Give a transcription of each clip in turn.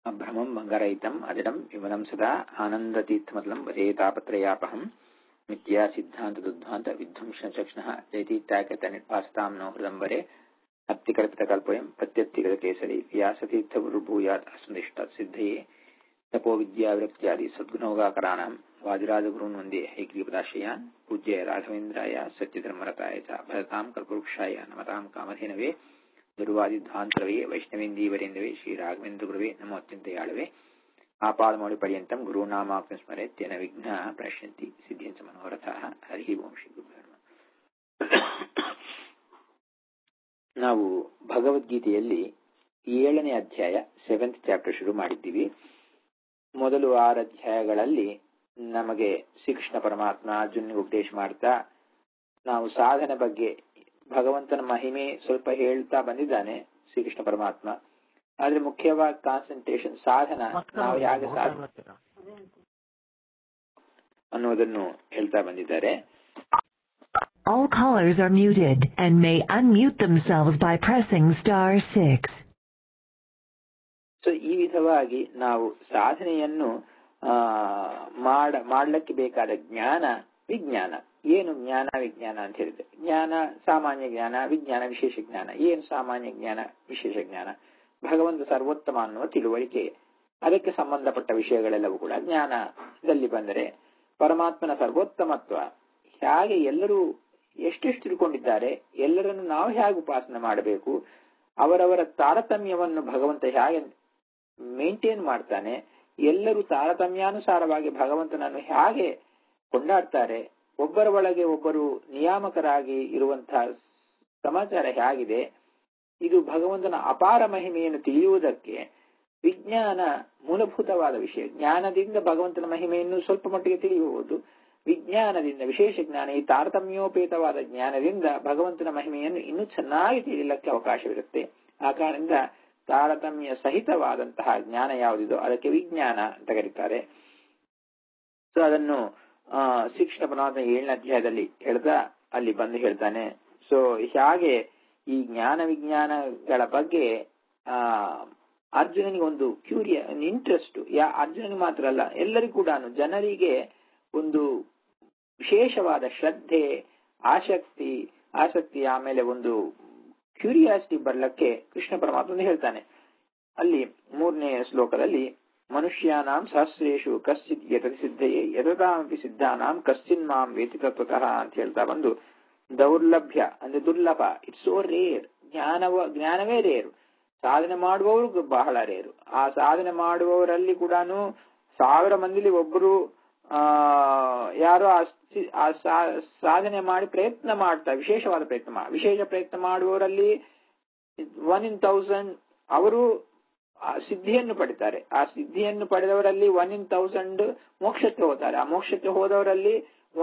अभ्रमं भङ्गरहितम् अजडं विमलं सदा आनन्दतीर्थमतलं वदेतापत्रयापहम् मिथ्या सिद्धान्तदुद्ध्वान्त विध्वंसचक्ष्णः जयतीत्यागतनिर्भासतां नो हृदम्बरे अत्तिकल्पितकल्पयं प्रत्यत्तिगतकेसरी व्यासतीर्थगुरुभूयात् अस्मदिष्टात् सिद्धये तपोविद्याविरक्त्यादि सद्गुणोगाकराणां वादिराजगुरून् वन्दे हैग्रीपदाश्रयान् पूज्य राघवेन्द्राय सत्यधर्मरताय च भरतां कल्पवृक्षाय नमतां कामधेनवे ದುರ್ವಾದಿಧ್ವಾಂತರವೇ ವೈಷ್ಣವೇಂದೀವರೇಂದವೇ ಶ್ರೀರಾಘವೇಂದ್ರ ನಮೋ ಅತ್ಯಂತಯಾಳವೇ ಆಪಾದಮೌಳಿ ಪರ್ಯಂತಂ ಗುರುನಾಮಾಕ್ತ ಸ್ಮರೆತ್ಯನ ವಿಘ್ನ ಪ್ರಶ್ಯಂತಿ ಸಿದ್ಧಿಂಚ ಮನೋರಥ ಹರಿ ಓಂ ಶ್ರೀ ಗುರು ನಾವು ಭಗವದ್ಗೀತೆಯಲ್ಲಿ ಏಳನೇ ಅಧ್ಯಾಯ ಸೆವೆಂತ್ ಚಾಪ್ಟರ್ ಶುರು ಮಾಡಿದ್ದೀವಿ ಮೊದಲು ಆರು ಅಧ್ಯಾಯಗಳಲ್ಲಿ ನಮಗೆ ಶ್ರೀಕೃಷ್ಣ ಪರಮಾತ್ಮ ಅರ್ಜುನಿಗೆ ಉಪದೇಶ ಮಾಡ್ತಾ ನಾವು ಸಾಧನೆ ಬಗ್ಗೆ ಭಗವಂತನ ಮಹಿಮೆ ಸ್ವಲ್ಪ ಹೇಳ್ತಾ ಬಂದಿದ್ದಾನೆ ಶ್ರೀಕೃಷ್ಣ ಪರಮಾತ್ಮ ಆದ್ರೆ ಮುಖ್ಯವಾಗಿ ಕಾನ್ಸಂಟ್ರೇಷನ್ ಸಾಧನ ನಾವು ಹೇಗೆ ಸಾಧನ ಅನ್ನೋದನ್ನು ಹೇಳ್ತಾ ಬಂದಿದ್ದಾರೆ All callers are muted and may unmute themselves by pressing star 6. So ಈ ವಿಧವಾಗಿ ನಾವು ಸಾಧನೆಯನ್ನು ಆ ಮಾಡ ಮಾಡ್ಲಿಕ್ಕೆ ಬೇಕಾದ ಜ್ಞಾನ ವಿಜ್ಞಾನ ಏನು ಜ್ಞಾನ ವಿಜ್ಞಾನ ಅಂತ ಹೇಳಿದ್ರೆ ಜ್ಞಾನ ಸಾಮಾನ್ಯ ಜ್ಞಾನ ವಿಜ್ಞಾನ ವಿಶೇಷ ಜ್ಞಾನ ಏನು ಸಾಮಾನ್ಯ ಜ್ಞಾನ ವಿಶೇಷ ಜ್ಞಾನ ಭಗವಂತ ಸರ್ವೋತ್ತಮ ಅನ್ನುವ ತಿಳುವಳಿಕೆ ಅದಕ್ಕೆ ಸಂಬಂಧಪಟ್ಟ ವಿಷಯಗಳೆಲ್ಲವೂ ಕೂಡ ಜ್ಞಾನದಲ್ಲಿ ಬಂದರೆ ಪರಮಾತ್ಮನ ಸರ್ವೋತ್ತಮತ್ವ ಹೇಗೆ ಎಲ್ಲರೂ ಎಷ್ಟೆಷ್ಟು ತಿಳ್ಕೊಂಡಿದ್ದಾರೆ ಎಲ್ಲರನ್ನು ನಾವು ಹೇಗೆ ಉಪಾಸನೆ ಮಾಡಬೇಕು ಅವರವರ ತಾರತಮ್ಯವನ್ನು ಭಗವಂತ ಹೇಗೆ ಮೇಂಟೈನ್ ಮಾಡ್ತಾನೆ ಎಲ್ಲರೂ ತಾರತಮ್ಯಾನುಸಾರವಾಗಿ ಭಗವಂತನನ್ನು ಹೇಗೆ ಕೊಂಡಾಡ್ತಾರೆ ಒಬ್ಬರ ಒಳಗೆ ಒಬ್ಬರು ನಿಯಾಮಕರಾಗಿ ಇರುವಂತಹ ಸಮಾಚಾರ ಹೇಗಿದೆ ಇದು ಭಗವಂತನ ಅಪಾರ ಮಹಿಮೆಯನ್ನು ತಿಳಿಯುವುದಕ್ಕೆ ವಿಜ್ಞಾನ ಮೂಲಭೂತವಾದ ವಿಷಯ ಜ್ಞಾನದಿಂದ ಭಗವಂತನ ಮಹಿಮೆಯನ್ನು ಸ್ವಲ್ಪ ಮಟ್ಟಿಗೆ ತಿಳಿಯಬಹುದು ವಿಜ್ಞಾನದಿಂದ ವಿಶೇಷ ಜ್ಞಾನ ಈ ತಾರತಮ್ಯೋಪೇತವಾದ ಜ್ಞಾನದಿಂದ ಭಗವಂತನ ಮಹಿಮೆಯನ್ನು ಇನ್ನೂ ಚೆನ್ನಾಗಿ ತಿಳಿಯಲಿಕ್ಕೆ ಅವಕಾಶವಿರುತ್ತೆ ಆ ಕಾರಣದಿಂದ ತಾರತಮ್ಯ ಸಹಿತವಾದಂತಹ ಜ್ಞಾನ ಯಾವುದಿದೋ ಅದಕ್ಕೆ ವಿಜ್ಞಾನ ಅಂತ ಕರೀತಾರೆ ಸೊ ಅದನ್ನು ಆ ಶಿಕ್ಷಣ ಪರಮಾತ್ಮ ಏಳನೇ ಅಧ್ಯಾಯದಲ್ಲಿ ಹೇಳ್ತಾ ಅಲ್ಲಿ ಬಂದು ಹೇಳ್ತಾನೆ ಸೊ ಹೇಗೆ ಈ ಜ್ಞಾನ ವಿಜ್ಞಾನಗಳ ಬಗ್ಗೆ ಆ ಅರ್ಜುನನಿಗೆ ಒಂದು ಕ್ಯೂರಿಯ ಇಂಟ್ರೆಸ್ಟ್ ಯಾ ಅರ್ಜುನನಿಗೆ ಮಾತ್ರ ಅಲ್ಲ ಎಲ್ಲರಿಗೂ ಕೂಡ ಜನರಿಗೆ ಒಂದು ವಿಶೇಷವಾದ ಶ್ರದ್ಧೆ ಆಸಕ್ತಿ ಆಸಕ್ತಿ ಆಮೇಲೆ ಒಂದು ಕ್ಯೂರಿಯಾಸಿಟಿ ಬರ್ಲಕ್ಕೆ ಕೃಷ್ಣ ಪರಮಾತ್ಮ ಹೇಳ್ತಾನೆ ಅಲ್ಲಿ ಮೂರನೇ ಶ್ಲೋಕದಲ್ಲಿ ಮನುಷ್ಯಾನಾಂ ಸಹಸ್ರೇಶು ಕಶ್ಚಿತ್ ಯತತಿ ಸಿದ್ಧಯೇ ಯತತಾಮಪಿ ಸಿದ್ಧಾನಾಂ ಕಶ್ಚಿನ್ ಮಾಂ ವೇತಿ ತತ್ವತಃ ಅಂತ ಹೇಳ್ತಾ ಬಂದು ದೌರ್ಲಭ್ಯ ಅಂದ್ರೆ ದುರ್ಲಭ ಇಟ್ಸ್ ಸೋ ರೇರ್ ಜ್ಞಾನವ ಜ್ಞಾನವೇ ರೇರು ಸಾಧನೆ ಮಾಡುವವರು ಬಹಳ ರೇರು ಆ ಸಾಧನೆ ಮಾಡುವವರಲ್ಲಿ ಕೂಡ ಸಾವಿರ ಮಂದಿಲಿ ಒಬ್ಬರು ಆ ಯಾರೋ ಆ ಸಾಧನೆ ಮಾಡಿ ಪ್ರಯತ್ನ ಮಾಡ್ತಾ ವಿಶೇಷವಾದ ಪ್ರಯತ್ನ ವಿಶೇಷ ಪ್ರಯತ್ನ ಮಾಡುವವರಲ್ಲಿ ಒನ್ ಇನ್ ತೌಸಂಡ್ ಅವರು ಸಿದ್ಧಿಯನ್ನು ಪಡಿತಾರೆ ಆ ಸಿದ್ಧಿಯನ್ನು ಪಡೆದವರಲ್ಲಿ ಒನ್ ಇನ್ ತೌಸಂಡ್ ಮೋಕ್ಷಕ್ಕೆ ಹೋಗ್ತಾರೆ ಆ ಮೋಕ್ಷಕ್ಕೆ ಹೋದವರಲ್ಲಿ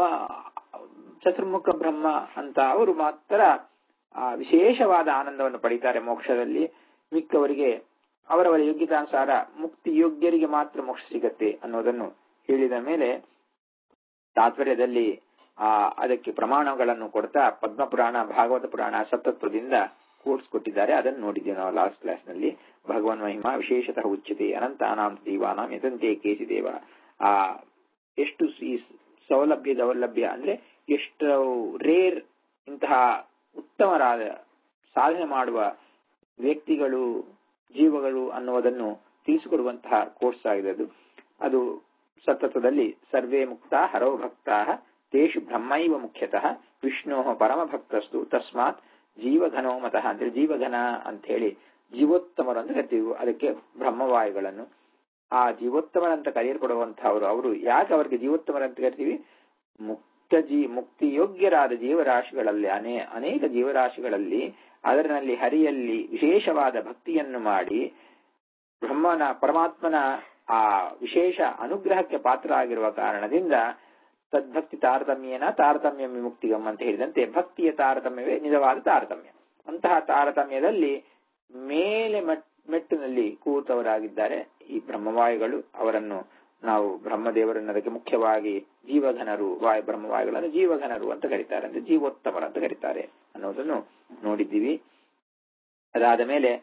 ಚತುರ್ಮುಖ ಬ್ರಹ್ಮ ಅಂತ ಅವರು ಮಾತ್ರ ಆ ವಿಶೇಷವಾದ ಆನಂದವನ್ನು ಪಡಿತಾರೆ ಮೋಕ್ಷದಲ್ಲಿ ಮಿಕ್ಕವರಿಗೆ ಅವರವರ ಯೋಗ್ಯತಾನುಸಾರ ಮುಕ್ತಿ ಯೋಗ್ಯರಿಗೆ ಮಾತ್ರ ಮೋಕ್ಷ ಸಿಗತ್ತೆ ಅನ್ನೋದನ್ನು ಹೇಳಿದ ಮೇಲೆ ತಾತ್ಪರ್ಯದಲ್ಲಿ ಆ ಅದಕ್ಕೆ ಪ್ರಮಾಣಗಳನ್ನು ಕೊಡ್ತಾ ಪದ್ಮಪುರಾಣ ಭಾಗವತ ಪುರಾಣ ಸಪ್ತತ್ವದಿಂದ ಕೋರ್ಸ್ ಕೊಟ್ಟಿದ್ದಾರೆ ಅದನ್ನು ನೋಡಿದ್ದೀವಿ ನಾವು ಲಾಸ್ಟ್ ಕ್ಲಾಸ್ ನಲ್ಲಿ ಭಗವನ್ ಮಹಿಮಾ ವಿಶೇಷತಃ ಉಚ್ಯತೆ ಅನಂತಾನಾಂ ದೀವಾನಾಂ ಯತಂತೆ ಕೇಸಿದೇವ ಆ ಎಷ್ಟು ಈ ಸೌಲಭ್ಯ ದೌರ್ಲಭ್ಯ ಅಂದ್ರೆ ಎಷ್ಟು ರೇರ್ ಇಂತಹ ಉತ್ತಮರಾದ ಸಾಧನೆ ಮಾಡುವ ವ್ಯಕ್ತಿಗಳು ಜೀವಗಳು ಅನ್ನುವುದನ್ನು ತಿಳಿಸಿಕೊಡುವಂತಹ ಕೋರ್ಸ್ ಆಗಿದೆ ಅದು ಅದು ಸತತದಲ್ಲಿ ಸರ್ವೇ ಮುಕ್ತ ಹರೋ ಭಕ್ತ ತೇಷು ಬ್ರಹ್ಮೈವ ಮುಖ್ಯತಃ ವಿಷ್ಣು ಪರಮ ಭಕ್ತಸ್ತು ತಸ್ಮಾತ್ ಜೀವಘನೋ ಮತಃ ಅಂದ್ರೆ ಜೀವಘನ ಅಂತ ಹೇಳಿ ಜೀವೋತ್ತಮರು ಅಂತ ಕರಿತೀವಿ ಅದಕ್ಕೆ ಬ್ರಹ್ಮವಾಯುಗಳನ್ನು ಆ ಜೀವೋತ್ತಮರಂತ ಕರೆಯಲ್ಪಡುವಂತಹವರು ಅವರು ಯಾಕೆ ಅವರಿಗೆ ಜೀವೋತ್ತಮರಂತ ಕರಿತೀವಿ ಮುಕ್ತ ಜೀ ಮುಕ್ತಿಯೋಗ್ಯರಾದ ಜೀವರಾಶಿಗಳಲ್ಲಿ ಅನೇ ಅನೇಕ ಜೀವರಾಶಿಗಳಲ್ಲಿ ಅದರಲ್ಲಿ ಹರಿಯಲ್ಲಿ ವಿಶೇಷವಾದ ಭಕ್ತಿಯನ್ನು ಮಾಡಿ ಬ್ರಹ್ಮನ ಪರಮಾತ್ಮನ ಆ ವಿಶೇಷ ಅನುಗ್ರಹಕ್ಕೆ ಪಾತ್ರ ಆಗಿರುವ ಕಾರಣದಿಂದ ತದ್ಭಕ್ತಿ ತಾರತಮ್ಯನ ತಾರತಮ್ಯ ವಿಮುಕ್ತಿಗಮ್ ಅಂತ ಹೇಳಿದಂತೆ ಭಕ್ತಿಯ ತಾರತಮ್ಯವೇ ನಿಜವಾದ ತಾರತಮ್ಯ ಅಂತಹ ತಾರತಮ್ಯದಲ್ಲಿ ಮೇಲೆ ಮೆಟ್ಟಿನಲ್ಲಿ ಕೂತವರಾಗಿದ್ದಾರೆ ಈ ಬ್ರಹ್ಮವಾಯುಗಳು ಅವರನ್ನು ನಾವು ಬ್ರಹ್ಮದೇವರನ್ನು ಅದಕ್ಕೆ ಮುಖ್ಯವಾಗಿ ಜೀವಘನರು ವಾಯು ಬ್ರಹ್ಮವಾಯುಗಳನ್ನು ಜೀವಘನರು ಅಂತ ಕರೀತಾರೆ ಅಂದ್ರೆ ಜೀವೋತ್ತಮರು ಅಂತ ಕರೀತಾರೆ ಅನ್ನೋದನ್ನು ನೋಡಿದ್ದೀವಿ ಅದಾದ ಮೇಲೆ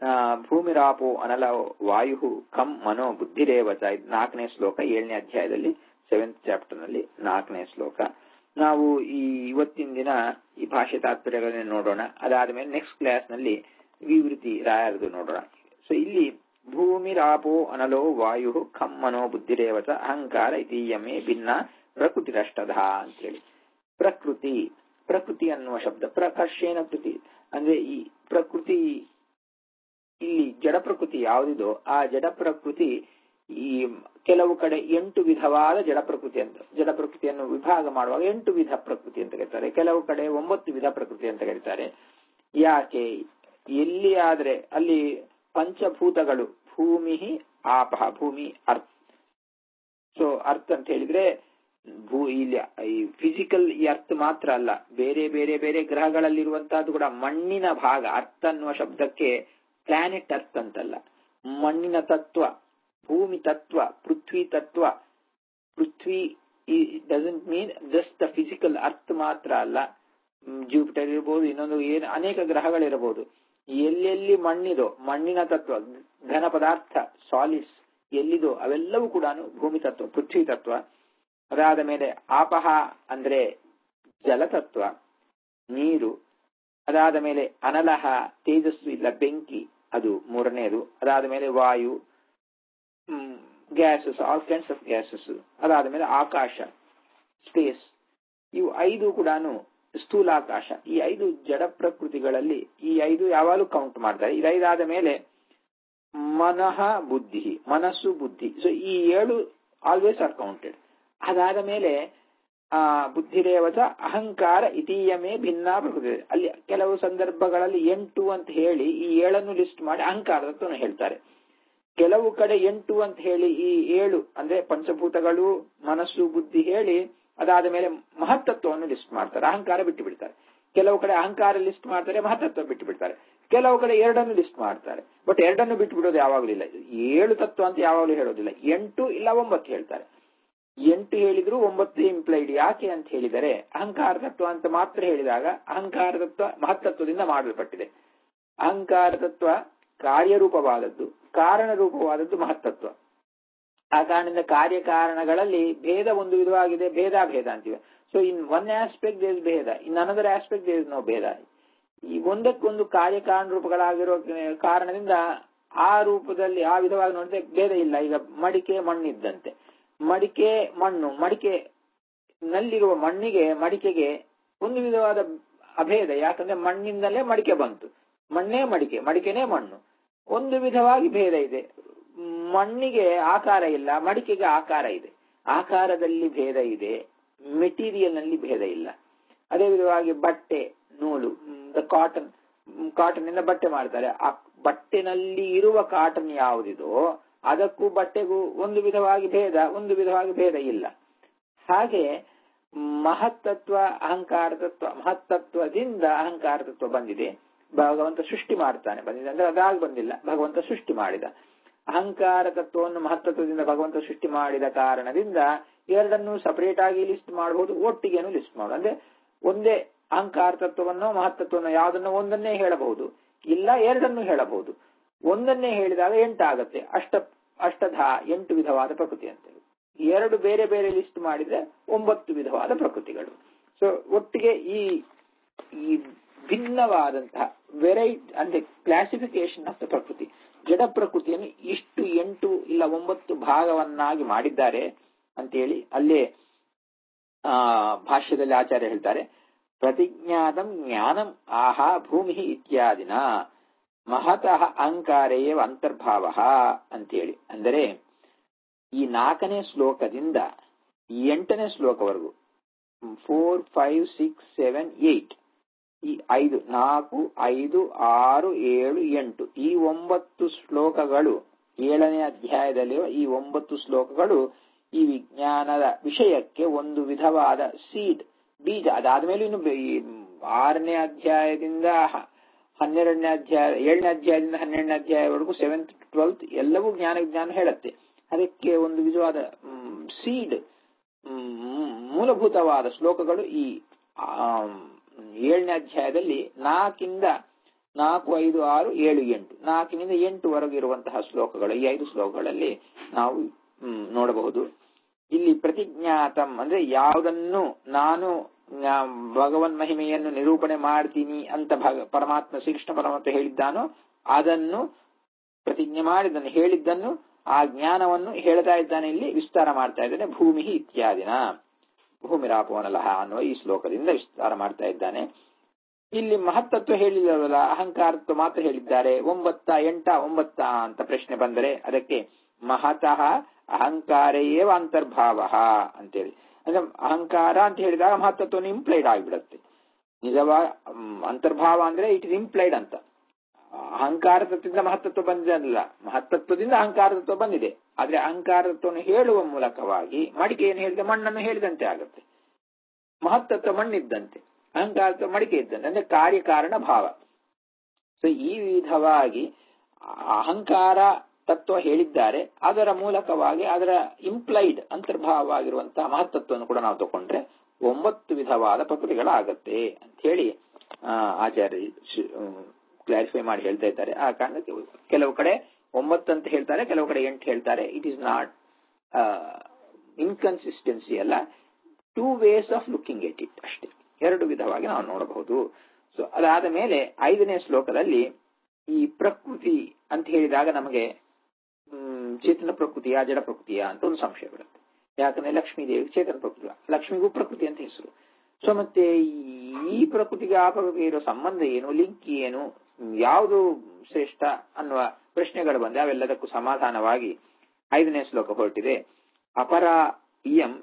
ಆ, ಭೂಮಿರಾಪೋ ಅನಲ ವಾಯು ಕಂ ಮನೋ ಬುದ್ಧಿರೇವಚ ಇದು ನಾಲ್ಕನೇ ಶ್ಲೋಕ ಏಳನೇ ಅಧ್ಯಾಯದಲ್ಲಿ ಸೆವೆಂತ್ ಚಾಪ್ಟರ್ ನಲ್ಲಿ ನಾಲ್ಕನೇ ಶ್ಲೋಕ ನಾವು ಈ ಇವತ್ತಿನ ದಿನ ಈ ಭಾಷೆ ತಾತ್ಪರ್ಯಗಳನ್ನ ನೋಡೋಣ ಅದಾದ ಮೇಲೆ ನೆಕ್ಸ್ಟ್ ಕ್ಲಾಸ್ ನಲ್ಲಿ ವಿವೃತಿ ರಾಯರದು ನೋಡೋಣ ಸೊ ಇಲ್ಲಿ ಭೂಮಿರಾಪೋ ಅನಲೋ ವಾಯು ಖಂ ಮನೋ ಬುದ್ಧಿರೇವಚ ಅಹಂಕಾರ ಇದೀಯಮೇ ಭಿನ್ನ ಪ್ರಕೃತಿರಷ್ಟಧ ಅಂತೇಳಿ ಪ್ರಕೃತಿ ಪ್ರಕೃತಿ ಅನ್ನುವ ಶಬ್ದ ಪ್ರಕರ್ಷೇನ ಕೃತಿ ಅಂದ್ರೆ ಈ ಪ್ರಕೃತಿ ಇಲ್ಲಿ ಜಡ ಪ್ರಕೃತಿ ಯಾವುದಿದೋ ಆ ಜಡ ಪ್ರಕೃತಿ ಈ ಕೆಲವು ಕಡೆ ಎಂಟು ವಿಧವಾದ ಜಡ ಪ್ರಕೃತಿ ಅಂತ ಜಡ ಪ್ರಕೃತಿಯನ್ನು ವಿಭಾಗ ಮಾಡುವಾಗ ಎಂಟು ವಿಧ ಪ್ರಕೃತಿ ಅಂತ ಕರೀತಾರೆ ಕೆಲವು ಕಡೆ ಒಂಬತ್ತು ವಿಧ ಪ್ರಕೃತಿ ಅಂತ ಕರೀತಾರೆ ಯಾಕೆ ಎಲ್ಲಿ ಆದ್ರೆ ಅಲ್ಲಿ ಪಂಚಭೂತಗಳು ಭೂಮಿ ಆಪಹ ಭೂಮಿ ಅರ್ಥ ಸೊ ಅರ್ಥ ಅಂತ ಹೇಳಿದ್ರೆ ಭೂ ಇಲ್ಲಿ ಈ ಫಿಸಿಕಲ್ ಈ ಅರ್ಥ ಮಾತ್ರ ಅಲ್ಲ ಬೇರೆ ಬೇರೆ ಬೇರೆ ಗ್ರಹಗಳಲ್ಲಿರುವಂತಹದ್ದು ಕೂಡ ಮಣ್ಣಿನ ಭಾಗ ಅರ್ಥ ಅನ್ನುವ ಶಬ್ದಕ್ಕೆ ಪ್ಲಾನೆಟ್ ಅರ್ಥ ಅಂತಲ್ಲ ಮಣ್ಣಿನ ತತ್ವ ಭೂಮಿ ತತ್ವ ಪೃಥ್ವಿ ತತ್ವ ಪೃಥ್ವಿ doesn't mean just the physical ಅರ್ಥ ಮಾತ್ರ ಅಲ್ಲ ಜೂಪಿಟರ್ ಇರಬಹುದು ಇನ್ನೊಂದು ಏನು ಅನೇಕ ಗ್ರಹಗಳಿರಬಹುದು ಎಲ್ಲೆಲ್ಲಿ ಮಣ್ಣಿದೋ ಮಣ್ಣಿನ ತತ್ವ ಘನ ಪದಾರ್ಥ ಸಾಲಿಡ್ಸ್ ಎಲ್ಲಿದೋ ಅವೆಲ್ಲವೂ ಕೂಡ ಭೂಮಿ ತತ್ವ ಪೃಥ್ವಿ ತತ್ವ ಅದಾದ ಮೇಲೆ ಆಪಹ ಅಂದ್ರೆ ಜಲತತ್ವ ನೀರು ಅದಾದ ಮೇಲೆ ಅನಲಹ ತೇಜಸ್ಸು ಇಲ್ಲ ಬೆಂಕಿ ಅದು ಮೂರನೆಯದು ಅದಾದ ಮೇಲೆ ವಾಯು gases all kinds of gases ಅದಾದ ಮೇಲೆ ಆಕಾಶ ಸ್ಪೇಸ್ ಇವು ಐದು ಕೂಡ ಸ್ಥೂಲಾಕಾಶ ಈ ಐದು ಜಡ ಪ್ರಕೃತಿಗಳಲ್ಲಿ ಈ ಐದು ಯಾವಾಗಲೂ ಕೌಂಟ್ ಮಾಡ್ತಾರೆ ಇದೈದಾದ ಮೇಲೆ ಮನಃ ಬುದ್ಧಿ ಮನಸ್ಸು ಬುದ್ಧಿ ಸೊ ಈ ಏಳು ಆಲ್ವೇಸ್ ಆರ್ ಕೌಂಟೆಡ್ ಅದಾದ ಮೇಲೆ ಆ ಬುದ್ಧಿರೇವಚ ಅಹಂಕಾರ ಇತೀಯಮೇ ಭಿನ್ನ ಪ್ರಕೃತಿ ಅಲ್ಲಿ ಕೆಲವು ಸಂದರ್ಭಗಳಲ್ಲಿ ಎಂಟು ಅಂತ ಹೇಳಿ ಈ ಏಳನ್ನು ಲಿಸ್ಟ್ ಮಾಡಿ ಅಹಂಕಾರದತ್ವವನ್ನು ಹೇಳ್ತಾರೆ ಕೆಲವು ಕಡೆ ಎಂಟು ಅಂತ ಹೇಳಿ ಈ ಏಳು ಅಂದ್ರೆ ಪಂಚಭೂತಗಳು ಮನಸ್ಸು ಬುದ್ಧಿ ಹೇಳಿ ಅದಾದ ಮೇಲೆ ಮಹತ್ತತ್ವವನ್ನು ಲಿಸ್ಟ್ ಮಾಡ್ತಾರೆ ಅಹಂಕಾರ ಬಿಟ್ಟು ಬಿಡ್ತಾರೆ ಕೆಲವು ಕಡೆ ಅಹಂಕಾರ ಲಿಸ್ಟ್ ಮಾಡ್ತಾರೆ ಮಹತ್ತತ್ವ ಬಿಟ್ಟು ಬಿಡ್ತಾರೆ ಕೆಲವು ಕಡೆ ಎರಡನ್ನು ಲಿಸ್ಟ್ ಮಾಡ್ತಾರೆ ಬಟ್ ಎರಡನ್ನು ಬಿಟ್ಟು ಬಿಡೋದು ಯಾವಾಗಲೂ ಇಲ್ಲ ಏಳು ತತ್ವ ಅಂತ ಯಾವಾಗಲೂ ಹೇಳೋದಿಲ್ಲ ಎಂಟು ಇಲ್ಲ ಒಂಬತ್ತು ಹೇಳ್ತಾರೆ ಎಂಟು ಹೇಳಿದ್ರು ಒಂಬತ್ತು ಇಂಪ್ಲೈಡ್ ಯಾಕೆ ಅಂತ ಹೇಳಿದರೆ ಅಹಂಕಾರ ತತ್ವ ಅಂತ ಮಾತ್ರ ಹೇಳಿದಾಗ ಅಹಂಕಾರ ತತ್ವ ಮಹತ್ತತ್ವದಿಂದ ಮಾಡಲ್ಪಟ್ಟಿದೆ ಅಹಂಕಾರ ತತ್ವ ಕಾರ್ಯರೂಪವಾದದ್ದು ಕಾರಣ ರೂಪವಾದದ್ದು ಮಹತ್ತತ್ವ ಆ ಕಾರಣದಿಂದ ಕಾರ್ಯಕಾರಣಗಳಲ್ಲಿ ಭೇದ ಒಂದು ವಿಧವಾಗಿದೆ ಭೇದ ಭೇದ ಅಂತೀವಿ so in one aspect does ಭೇದ in another aspect does no ಭೇದ ಈ ಒಂದಕ್ಕೊಂದು ಕಾರ್ಯಕಾರಣ ರೂಪಗಳಾಗಿರೋ ಕಾರಣದಿಂದ ಆ ರೂಪದಲ್ಲಿ ಆ ವಿಧವಾಗಿ ನೋಡಿದ್ರೆ ಭೇದ ಇಲ್ಲ ಈಗ ಮಡಿಕೆ ಮಣ್ಣಿದ್ದಂತೆ ಮಡಿಕೆ ಮಣ್ಣು ಮಡಿಕೆ ನಲ್ಲಿರುವ ಮಣ್ಣಿಗೆ ಮಡಿಕೆಗೆ ಒಂದು ವಿಧವಾದ ಅಭೇದ ಯಾಕಂದ್ರೆ ಮಣ್ಣಿಂದಲೇ ಮಡಿಕೆ ಬಂತು ಮಣ್ಣೇ ಮಡಿಕೆ ಮಡಿಕೆನೇ ಮಣ್ಣು ಒಂದು ವಿಧವಾಗಿ ಭೇದ ಇದೆ ಮಣ್ಣಿಗೆ ಆಕಾರ ಇಲ್ಲ ಮಡಿಕೆಗೆ ಆಕಾರ ಇದೆ ಆಕಾರದಲ್ಲಿ ಭೇದ ಇದೆ ಮೆಟೀರಿಯಲ್ ನಲ್ಲಿ ಭೇದ ಇಲ್ಲ ಅದೇ ವಿಧವಾಗಿ ಬಟ್ಟೆ ನೂಲು ದ ಕಾಟನ್ ಕಾಟನ್ ಇಂದ ಬಟ್ಟೆ ಮಾಡ್ತಾರೆ ಆ ಬಟ್ಟೆನಲ್ಲಿ ಇರುವ ಕಾಟನ್ ಯಾವುದಿದೋ ಅದಕ್ಕೂ ಬಟ್ಟೆಗೂ ಒಂದು ವಿಧವಾಗಿ ಭೇದ ಒಂದು ವಿಧವಾಗಿ ಭೇದ ಇಲ್ಲ ಹಾಗೆ ಮಹತ್ತತ್ವ ಅಹಂಕಾರ ತತ್ವ ಮಹತ್ತತ್ವದಿಂದ ಅಹಂಕಾರ ತತ್ವ ಬಂದಿದೆ ಭಗವಂತ ಸೃಷ್ಟಿ ಮಾಡ್ತಾನೆ ಬಂದಿದೆ ಅಂದ್ರೆ ಅದಾಗಿ ಬಂದಿಲ್ಲ ಭಗವಂತ ಸೃಷ್ಟಿ ಮಾಡಿದ ಅಹಂಕಾರ ತತ್ವವನ್ನು ಮಹತ್ತತ್ವದಿಂದ ಭಗವಂತ ಸೃಷ್ಟಿ ಮಾಡಿದ ಕಾರಣದಿಂದ ಎರಡನ್ನು ಸಪರೇಟ್ ಆಗಿ ಲಿಸ್ಟ್ ಮಾಡಬಹುದು ಒಟ್ಟಿಗೆನು ಲಿಸ್ಟ್ ಮಾಡಬಹುದು ಅಂದ್ರೆ ಒಂದೇ ಅಹಂಕಾರ ತತ್ವವನ್ನು ಮಹತ್ತತ್ವವನ್ನು ಯಾವುದನ್ನು ಒಂದನ್ನೇ ಹೇಳಬಹುದು ಇಲ್ಲ ಎರಡನ್ನು ಹೇಳಬಹುದು ಒಂದನ್ನೇ ಹೇಳಿದಾಗ ಎಂಟಾಗತ್ತೆ ಅಷ್ಟ ಅಷ್ಟಧ ಎಂಟು ವಿಧವಾದ ಪ್ರಕೃತಿ ಅಂತೇಳಿ ಎರಡು ಬೇರೆ ಬೇರೆ ಲಿಸ್ಟ್ ಮಾಡಿದ್ರೆ ಒಂಬತ್ತು ವಿಧವಾದ ಪ್ರಕೃತಿಗಳು ಸೊ ಒಟ್ಟಿಗೆ ಈ ಈ ಭಿನ್ನವಾದಂತಹ ವೆರೈಟಿ ಅಂದ್ರೆ ಕ್ಲಾಸಿಫಿಕೇಶನ್ ಆಫ್ ದ ಪ್ರಕೃತಿ ಜಡ ಪ್ರಕೃತಿಯನ್ನು ಇಷ್ಟು ಎಂಟು ಇಲ್ಲ ಒಂಬತ್ತು ಭಾಗವನ್ನಾಗಿ ಮಾಡಿದ್ದಾರೆ ಅಂತೇಳಿ ಅಲ್ಲೇ ಆ ಭಾಷ್ಯದಲ್ಲಿ ಆಚಾರ್ಯ ಹೇಳ್ತಾರೆ ಪ್ರತಿಜ್ಞಾತಂ ಜ್ಞಾನಂ ಆಹಾ ಭೂಮಿ ಇತ್ಯಾದಿನ ಮಹತಃ ಅಹಂಕಾರೇವ ಅಂತರ್ಭಾವ ಅಂತೇಳಿ ಅಂದರೆ ಈ ನಾಲ್ಕನೇ ಶ್ಲೋಕದಿಂದ ಎಂಟನೇ ಶ್ಲೋಕವರೆಗೂ four five six seven eight ಈ ಐದು ನಾಲ್ಕು ಐದು ಆರು ಏಳು ಎಂಟು ಈ ಒಂಬತ್ತು ಶ್ಲೋಕಗಳು ಏಳನೇ ಅಧ್ಯಾಯದಲ್ಲಿರುವ ಈ ಒಂಬತ್ತು ಶ್ಲೋಕಗಳು ಈ ವಿಜ್ಞಾನದ ವಿಷಯಕ್ಕೆ ಒಂದು ವಿಧವಾದ ಸೀಡ್ ಬೀಜ ಅದಾದ್ಮೇಲೆ ಇನ್ನು ಆರನೇ ಅಧ್ಯಾಯದಿಂದ ಹನ್ನೆರಡನೇ ಅಧ್ಯಾಯ ಏಳನೇ ಅಧ್ಯಾಯದಿಂದ ಹನ್ನೆರಡನೇ ಅಧ್ಯಾಯವರೆಗೂ ಸೆವೆಂತ್ ಟ್ವೆಲ್ತ್ ಎಲ್ಲವೂ ಜ್ಞಾನ ವಿಜ್ಞಾನ ಹೇಳುತ್ತೆ ಅದಕ್ಕೆ ಒಂದು ವಿಧವಾದ ಸೀಡ್ ಮೂಲಭೂತವಾದ ಶ್ಲೋಕಗಳು ಈ ಏಳನೇ ಅಧ್ಯಾಯದಲ್ಲಿ ನಾಲ್ಕಿಂದ ನಾಲ್ಕು ಐದು ಆರು ಏಳು ಎಂಟು ನಾಲ್ಕಿನಿಂದ ಎಂಟುವರೆಗೆ ಇರುವಂತಹ ಶ್ಲೋಕಗಳು ಈ ಐದು ಶ್ಲೋಕಗಳಲ್ಲಿ ನಾವು ಹ್ಮ್, ನೋಡಬಹುದು ಇಲ್ಲಿ ಪ್ರತಿಜ್ಞಾತಂ ಅಂದ್ರೆ ಯಾವುದನ್ನು ನಾನು ಆ, ಭಗವನ್ ಮಹಿಮೆಯನ್ನು ನಿರೂಪಣೆ ಮಾಡ್ತೀನಿ ಅಂತ ಭಗ ಪರಮಾತ್ಮ ಶ್ರೀಕೃಷ್ಣ ಪರಮಾತ್ಮ ಹೇಳಿದ್ದಾನೋ ಅದನ್ನು ಪ್ರತಿಜ್ಞೆ ಮಾಡಿದ್ದನ್ನು ಹೇಳಿದ್ದನ್ನು ಆ ಜ್ಞಾನವನ್ನು ಹೇಳ್ತಾ ಇದ್ದಾನೆ ಇಲ್ಲಿ ವಿಸ್ತಾರ ಮಾಡ್ತಾ ಇದ್ದಾನೆ ಭೂಮಿ ಇತ್ಯಾದಿನ ಭೂಮಿರಾಪವನಲಹ ಅನ್ನುವ ಈ ಶ್ಲೋಕದಿಂದ ವಿಸ್ತಾರ ಮಾಡ್ತಾ ಇದ್ದಾನೆ ಇಲ್ಲಿ ಮಹತ್ತತ್ವ ಹೇಳಿಲ್ಲವಲ್ಲ ಅಹಂಕಾರತ್ವ ಮಾತ್ರ ಹೇಳಿದ್ದಾರೆ ಒಂಬತ್ತ ಎಂಟ ಒಂಬತ್ತ ಅಂತ ಪ್ರಶ್ನೆ ಬಂದರೆ ಅದಕ್ಕೆ ಮಹತಃ ಅಹಂಕಾರೇವ ಅಂತರ್ಭಾವ ಅಂತೇಳಿ ಅಂದ್ರೆ ಅಹಂಕಾರ ಅಂತ ಹೇಳಿದಾಗ ಮಹತ್ತತ್ವನ ಇಂಪ್ಲೈಡ್ ಆಗಿಬಿಡತ್ತೆ ನಿಜವಾಗ ಅಂತರ್ಭಾವ ಅಂದ್ರೆ ಇಟ್ ಇಸ್ ಇಂಪ್ಲೈಡ್ ಅಂತ ಅಹಂಕಾರ ತತ್ವದಿಂದ ಮಹತ್ತತ್ವ ಬಂದಿಲ್ಲ ಮಹತ್ತತ್ವದಿಂದ ಅಹಂಕಾರ ತತ್ವ ಬಂದಿದೆ ಆದ್ರೆ ಅಹಂಕಾರ ತತ್ವವನ್ನು ಹೇಳುವ ಮೂಲಕವಾಗಿ ಮಡಿಕೆ ಏನು ಹೇಳಿದೆ ಮಣ್ಣನ್ನು ಹೇಳಿದಂತೆ ಆಗುತ್ತೆ ಮಹತ್ತತ್ವ ಮಣ್ಣಿದ್ದಂತೆ ಅಹಂಕಾರ ಮಡಿಕೆ ಇದ್ದಂತೆ ಅಂದ್ರೆ ಕಾರ್ಯಕಾರಣ ಭಾವ ಸೊ ಈ ವಿಧವಾಗಿ ಅಹಂಕಾರ ತತ್ವ ಹೇಳಿದ್ದಾರೆ ಅದರ ಮೂಲಕವಾಗಿ ಅದರ ಇಂಪ್ಲೈಡ್ ಅಂತರ್ಭಾವವಾಗಿರುವಂತಹ ಮಹತ್ತತ್ವವನ್ನು ಕೂಡ ನಾವು ತಗೊಂಡ್ರೆ ಒಂಬತ್ತು ವಿಧವಾದ ಪ್ರಕೃತಿಗಳಾಗತ್ತೆ ಅಂತ ಹೇಳಿ ಆ, ಆಚಾರ್ಯ ಕ್ಲಾರಿಫೈ ಮಾಡಿ ಹೇಳ್ತಾ ಇದ್ದಾರೆ ಆ ಕಾರಣಕ್ಕೆ ಕೆಲವು ಕಡೆ ಒಂಬತ್ತು ಅಂತ ಹೇಳ್ತಾರೆ ಕೆಲವು ಕಡೆ ಎಂಟು ಹೇಳ್ತಾರೆ ಇಟ್ ಈಸ್ ನಾಟ್ ಇನ್ಕನ್ಸಿಸ್ಟೆನ್ಸಿ ಅಲ್ಲ two ways of looking at it ಅಷ್ಟೇ ಎರಡು ವಿಧವಾಗಿ ನಾವು ನೋಡಬಹುದು ಸೊ ಅದಾದ ಮೇಲೆ ಐದನೇ ಶ್ಲೋಕದಲ್ಲಿ ಈ ಪ್ರಕೃತಿ ಅಂತ ಹೇಳಿದಾಗ ನಮಗೆ ಹ್ಮ್, ಚೇತನ ಪ್ರಕೃತಿಯ ಜಡ ಪ್ರಕೃತಿಯ ಅಂತ ಒಂದು ಸಂಶಯ ಬರುತ್ತೆ ಯಾಕಂದ್ರೆ ಲಕ್ಷ್ಮೀ ದೇವಿ ಚೇತನ ಪ್ರಕೃತಿ ಲಕ್ಷ್ಮಿಗೂ ಪ್ರಕೃತಿ ಅಂತ ಹೆಸರು ಸೊ ಮತ್ತೆ ಈ ಪ್ರಕೃತಿಗೆ ಆ ಪ್ರಕೃತಿಗೆ ಇರೋ ಸಂಬಂಧ ಏನು ಲಿಂಕ್ ಏನು ಯಾವುದು ಶ್ರೇಷ್ಠ ಅನ್ನುವ ಪ್ರಶ್ನೆಗಳು ಬಂದೆ ಅವೆಲ್ಲದಕ್ಕೂ ಸಮಾಧಾನವಾಗಿ ಐದನೇ ಶ್ಲೋಕ ಹೊರಟಿದೆ ಅಪರ ಇಯಂ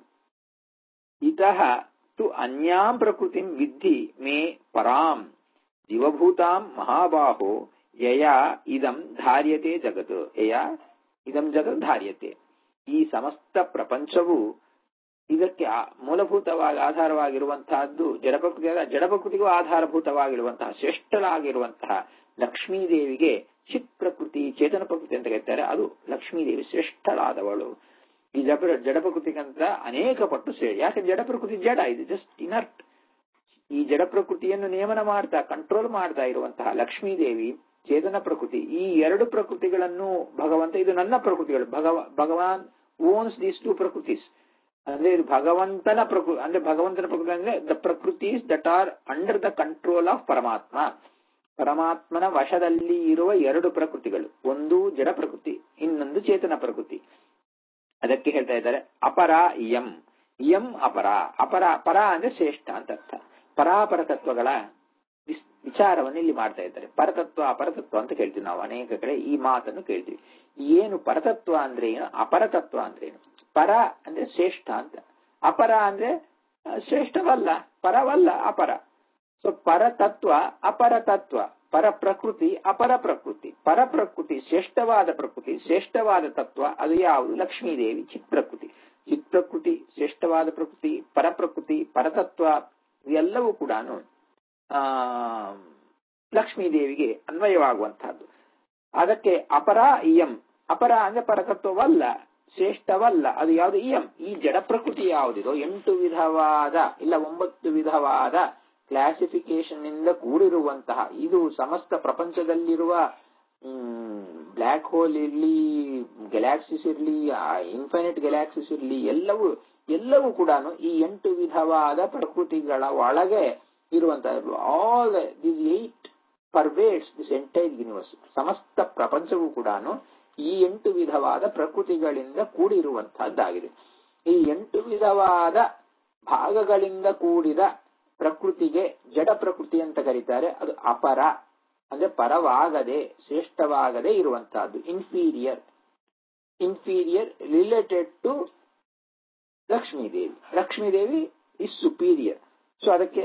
ಇತಃ ತು ಅನ್ಯಾಂ ಪ್ರಕೃತಿಂ ವಿದ್ಧಿ ಮೇ ಪರಾಂ ಜೀವಭೂತಾಂ ಮಹಾಬಾಹೋ ಯಯಾ ಇದಂ ಧಾರ್ಯತೆ ಜಗತ್ ಯಯಾ ಇದಂ ಜಗತ್ ಧಾರ್ಯತೆ ಈ ಸಮಸ್ತ ಪ್ರಪಂಚವು ಇದಕ್ಕೆ ಆ- ಮೂಲಭೂತವಾಗಿ ಆಧಾರವಾಗಿರುವಂತಹದ್ದು ಜಡಪ್ರಕೃತಿಯಾದ ಜಡಪ್ರಕೃತಿಗೂ ಆಧಾರಭೂತವಾಗಿರುವಂತಹ ಶ್ರೇಷ್ಠರಾಗಿರುವಂತಹ ಲಕ್ಷ್ಮೀ ದೇವಿಗೆ ಚಿತ್ ಪ್ರಕೃತಿ ಚೇತನ ಪ್ರಕೃತಿ ಅಂತ ಕರೀತಾರೆ ಅದು ಲಕ್ಷ್ಮೀ ದೇವಿ ಶ್ರೇಷ್ಠಳಾದವಳು ಈ ಜಡ ಜಡ ಪ್ರಕೃತಿಗಂತ ಅನೇಕ ಪಟ್ಟು ಶ್ರೇ ಯಾಕೆ ಜಡ ಪ್ರಕೃತಿ ಜಡ ಇದು ಜಸ್ಟ್ ಇನರ್ಟ್ ಈ ಜಡ ಪ್ರಕೃತಿಯನ್ನು ನಿಯಮನ ಮಾಡ್ತಾ ಕಂಟ್ರೋಲ್ ಮಾಡ್ತಾ ಇರುವಂತಹ ಲಕ್ಷ್ಮೀ ದೇವಿ ಚೇತನ ಪ್ರಕೃತಿ ಈ ಎರಡು ಪ್ರಕೃತಿಗಳನ್ನು ಭಗವಂತ ಇದು ನನ್ನ ಪ್ರಕೃತಿಗಳು ಭಗವ Bhagavan owns these two prakritis ಅಂದ್ರೆ ಇದು ಭಗವಂತನ ಪ್ರಕೃತಿ ಅಂದ್ರೆ ಭಗವಂತನ ಪ್ರಕೃತಿ ಅಂದ್ರೆ the prakritis that are under the control of Paramatma ಪರಮಾತ್ಮನ ವಶದಲ್ಲಿ ಇರುವ ಎರಡು ಪ್ರಕೃತಿಗಳು ಒಂದು ಜಡ ಪ್ರಕೃತಿ ಇನ್ನೊಂದು ಚೇತನ ಪ್ರಕೃತಿ ಅದಕ್ಕೆ ಹೇಳ್ತಾ ಇದ್ದಾರೆ ಅಪರ ಯಂ ಯಂ ಅಪರ ಅಪರ ಪರ ಅಂದ್ರೆ ಶ್ರೇಷ್ಠ ಅಂತ ಅರ್ಥ ಪರಾಪರ ತತ್ವಗಳ ವಿಸ್- ವಿಚಾರವನ್ನು ಇಲ್ಲಿ ಮಾಡ್ತಾ ಇದ್ದಾರೆ ಪರತತ್ವ ಅಪರತತ್ವ ಅಂತ ಕೇಳ್ತೀವಿ ನಾವು ಅನೇಕ ಕಡೆ ಈ ಮಾತನ್ನು ಕೇಳ್ತೀವಿ ಏನು ಪರತತ್ವ ಅಂದ್ರೆ ಏನು ಅಪರತತ್ವ ಅಂದ್ರೆ ಏನು ಪರ ಅಂದ್ರೆ ಶ್ರೇಷ್ಠ ಅಂತ ಅಪರ ಅಂದ್ರೆ ಆ, ಶ್ರೇಷ್ಠವಲ್ಲ ಪರವಲ್ಲ ಅಪರ ಸೊ ಪರತತ್ವ ಅಪರತತ್ವ ಪರ ಪ್ರಕೃತಿ ಅಪರ ಪ್ರಕೃತಿ ಪರ ಪ್ರಕೃತಿ ಶ್ರೇಷ್ಠವಾದ ಪ್ರಕೃತಿ ಶ್ರೇಷ್ಠವಾದ ತತ್ವ ಅದು ಯಾವುದು ಲಕ್ಷ್ಮೀದೇವಿ ಚಿತ್ ಪ್ರಕೃತಿ ಚಿತ್ ಪ್ರಕೃತಿ ಶ್ರೇಷ್ಠವಾದ ಪ್ರಕೃತಿ ಪರ ಪ್ರಕೃತಿ ಪರತತ್ವ ಇವೆಲ್ಲವೂ ಕೂಡ ಆ ಲಕ್ಷ್ಮೀ ದೇವಿಗೆ ಅನ್ವಯವಾಗುವಂತಹದ್ದು ಅದಕ್ಕೆ ಅಪರ ಇಯಂ ಅಪರ ಅಂದ್ರೆ ಪರತತ್ವವಲ್ಲ ಶ್ರೇಷ್ಠವಲ್ಲ ಅದು ಯಾವುದು ಇಯಂ ಈ ಜಡ ಪ್ರಕೃತಿ ಯಾವುದಿದೋ ಎಂಟು ವಿಧವಾದ ಇಲ್ಲ ಒಂಬತ್ತು ವಿಧವಾದ ಕ್ಲಾಸಿಫಿಕೇಶನ್ ನಿಂದ ಕೂಡಿರುವಂತಹ ಇದು ಸಮಸ್ತ ಪ್ರಪಂಚದಲ್ಲಿರುವ ಬ್ಲ್ಯಾಕ್ ಹೋಲ್ ಇರ್ಲಿ ಗ್ಯಾಲಾಕ್ಸಿಸ್ ಇರ್ಲಿ ಇನ್ಫೈನೈಟ್ ಗ್ಯಾಲಾಕ್ಸಿಸ್ ಇರ್ಲಿ ಎಲ್ಲವೂ ಎಲ್ಲವೂ ಕೂಡ ಈ ಎಂಟು ವಿಧವಾದ ಪ್ರಕೃತಿಗಳ ಒಳಗೆ ಇರುವಂತಹ all this eight pervades this entire universe ಸಮಸ್ತ ಪ್ರಪಂಚವೂ ಕೂಡ ಈ ಎಂಟು ವಿಧವಾದ ಪ್ರಕೃತಿಗಳಿಂದ ಕೂಡಿರುವಂತಹದ್ದಾಗಿದೆ ಈ ಎಂಟು ವಿಧವಾದ ಭಾಗಗಳಿಂದ ಕೂಡಿದ ಪ್ರಕೃತಿಗೆ ಜಡ ಪ್ರಕೃತಿ ಅಂತ ಕರೀತಾರೆ ಅದು ಅಪರ ಅಂದ್ರೆ ಪರವಾಗದೆ ಶ್ರೇಷ್ಠವಾಗದೆ ಇರುವಂತಹದ್ದು inferior inferior related to Lakshmidevi Lakshmidevi is superior so ಅದಕ್ಕೆ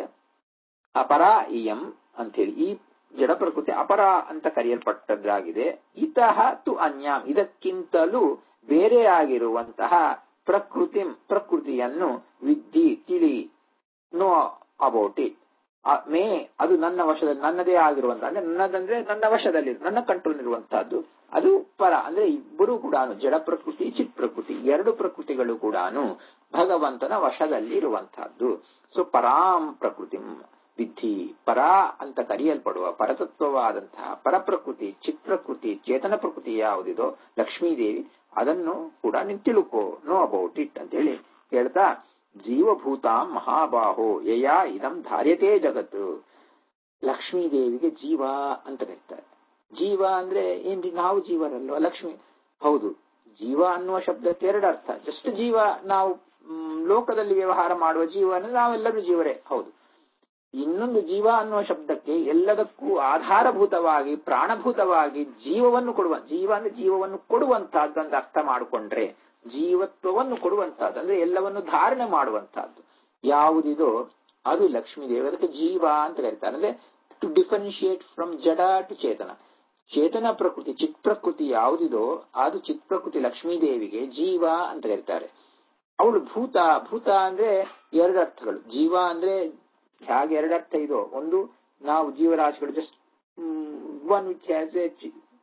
ಅಪರ ಇಯಂ ಅಂತೇಳಿ ಈ ಜಡ ಪ್ರಕೃತಿ ಅಪರ ಅಂತ ಕರೆಯಲ್ಪಟ್ಟದ್ದಾಗಿದೆ ಇತಃ ತು ಅನ್ಯಾಂ ಇದಕ್ಕಿಂತಲೂ ಬೇರೆ ಆಗಿರುವಂತಹ ಪ್ರಕೃತಿ ಪ್ರಕೃತಿಯನ್ನು ವಿದ್ಧಿ ತಿಳಿ ನೋ ಅಬೌಟ್ ಇಟ್ ಮೇ ಅದು ನನ್ನ ವಶದಲ್ಲಿ ನನ್ನದೇ ಆಗಿರುವಂತಹ ಅಂದ್ರೆ ನನ್ನದಂದ್ರೆ ನನ್ನ ವಶದಲ್ಲಿ ನನ್ನ ಕಂಟ್ರೋಲ್ ಇರುವಂತಹದ್ದು ಅದು ಪರ ಅಂದ್ರೆ ಇಬ್ಬರು ಕೂಡ ಜಡ ಪ್ರಕೃತಿ ಚಿತ್ ಪ್ರಕೃತಿ ಎರಡು ಪ್ರಕೃತಿಗಳು ಕೂಡ ಭಗವಂತನ ವಶದಲ್ಲಿ ಇರುವಂತಹದ್ದು ಸೊ ಪರಾಂ ಪ್ರಕೃತಿ ವಿಧಿ ಪರ ಅಂತ ಕರೆಯಲ್ಪಡುವ ಪರತತ್ವವಾದಂತಹ ಪರಪ್ರಕೃತಿ ಚಿತ್ಪ್ರಕೃತಿ ಚೇತನ ಪ್ರಕೃತಿ ಯಾವುದಿದೋ ಲಕ್ಷ್ಮೀದೇವಿ ಅದನ್ನು ಕೂಡ ನೀನ್ ತಿಳುಕೋ ನೋ ಅಬೌಟ್ ಇಟ್ ಅಂತ ಹೇಳಿ ಹೇಳ್ತಾ ಜೀವಭೂತ ಮಹಾಬಾಹೋ ಯಯಾ ಇದಂ ಧಾರ್ಯತೆ ಜಗತ್ತು ಲಕ್ಷ್ಮೀದೇವಿಗೆ ಜೀವ ಅಂತ ಕರೀತಾರೆ ಜೀವ ಅಂದ್ರೆ ಏನ್ರಿ ನಾವು ಜೀವರಲ್ವ ಲಕ್ಷ್ಮಿ ಹೌದು ಜೀವ ಅನ್ನುವ ಶಬ್ದಕ್ಕೆ ಎರಡು ಅರ್ಥ ಜಸ್ಟ್ ಜೀವ ನಾವು ಮ್, ಲೋಕದಲ್ಲಿ ವ್ಯವಹಾರ ಮಾಡುವ ಜೀವ ಅಂದ್ರೆ ನಾವೆಲ್ಲರೂ ಜೀವರೇ ಹೌದು ಇನ್ನೊಂದು ಜೀವ ಅನ್ನುವ ಶಬ್ದಕ್ಕೆ ಎಲ್ಲದಕ್ಕೂ ಆಧಾರಭೂತವಾಗಿ ಪ್ರಾಣಭೂತವಾಗಿ ಜೀವವನ್ನು ಕೊಡುವ ಜೀವ ಅಂದ್ರೆ ಜೀವವನ್ನು ಕೊಡುವಂತಹದ್ದು ಅಂತ ಅರ್ಥ ಮಾಡಿಕೊಂಡ್ರೆ ಜೀವತ್ವವನ್ನು ಕೊಡುವಂತಹದ್ದು ಅಂದ್ರೆ ಎಲ್ಲವನ್ನು ಧಾರಣೆ ಮಾಡುವಂತಹದ್ದು ಯಾವುದಿದೋ ಅದು ಲಕ್ಷ್ಮೀ ದೇವಿ ಅದಕ್ಕೆ ಜೀವ ಅಂತ ಕರೀತಾರೆ ಅಂದ್ರೆ ಟು ಡಿಫರೆನ್ಶಿಯೇಟ್ ಫ್ರಮ್ ಜಡ ಟು ಚೇತನ ಚೇತನ ಪ್ರಕೃತಿ ಚಿತ್ ಪ್ರಕೃತಿ ಯಾವುದಿದೋ ಅದು ಚಿತ್ ಪ್ರಕೃತಿ ಲಕ್ಷ್ಮೀ ದೇವಿಗೆ ಜೀವ ಅಂತ ಕರೀತಾರೆ ಅವಳು ಭೂತ ಭೂತ ಅಂದ್ರೆ ಎರಡು ಅರ್ಥಗಳು ಜೀವ ಅಂದ್ರೆ ಹೇಗೆ ಎರಡು ಅರ್ಥ ಇದೋ ಒಂದು ನಾವು ಜೀವರಾಶಿಗಳು just one which has a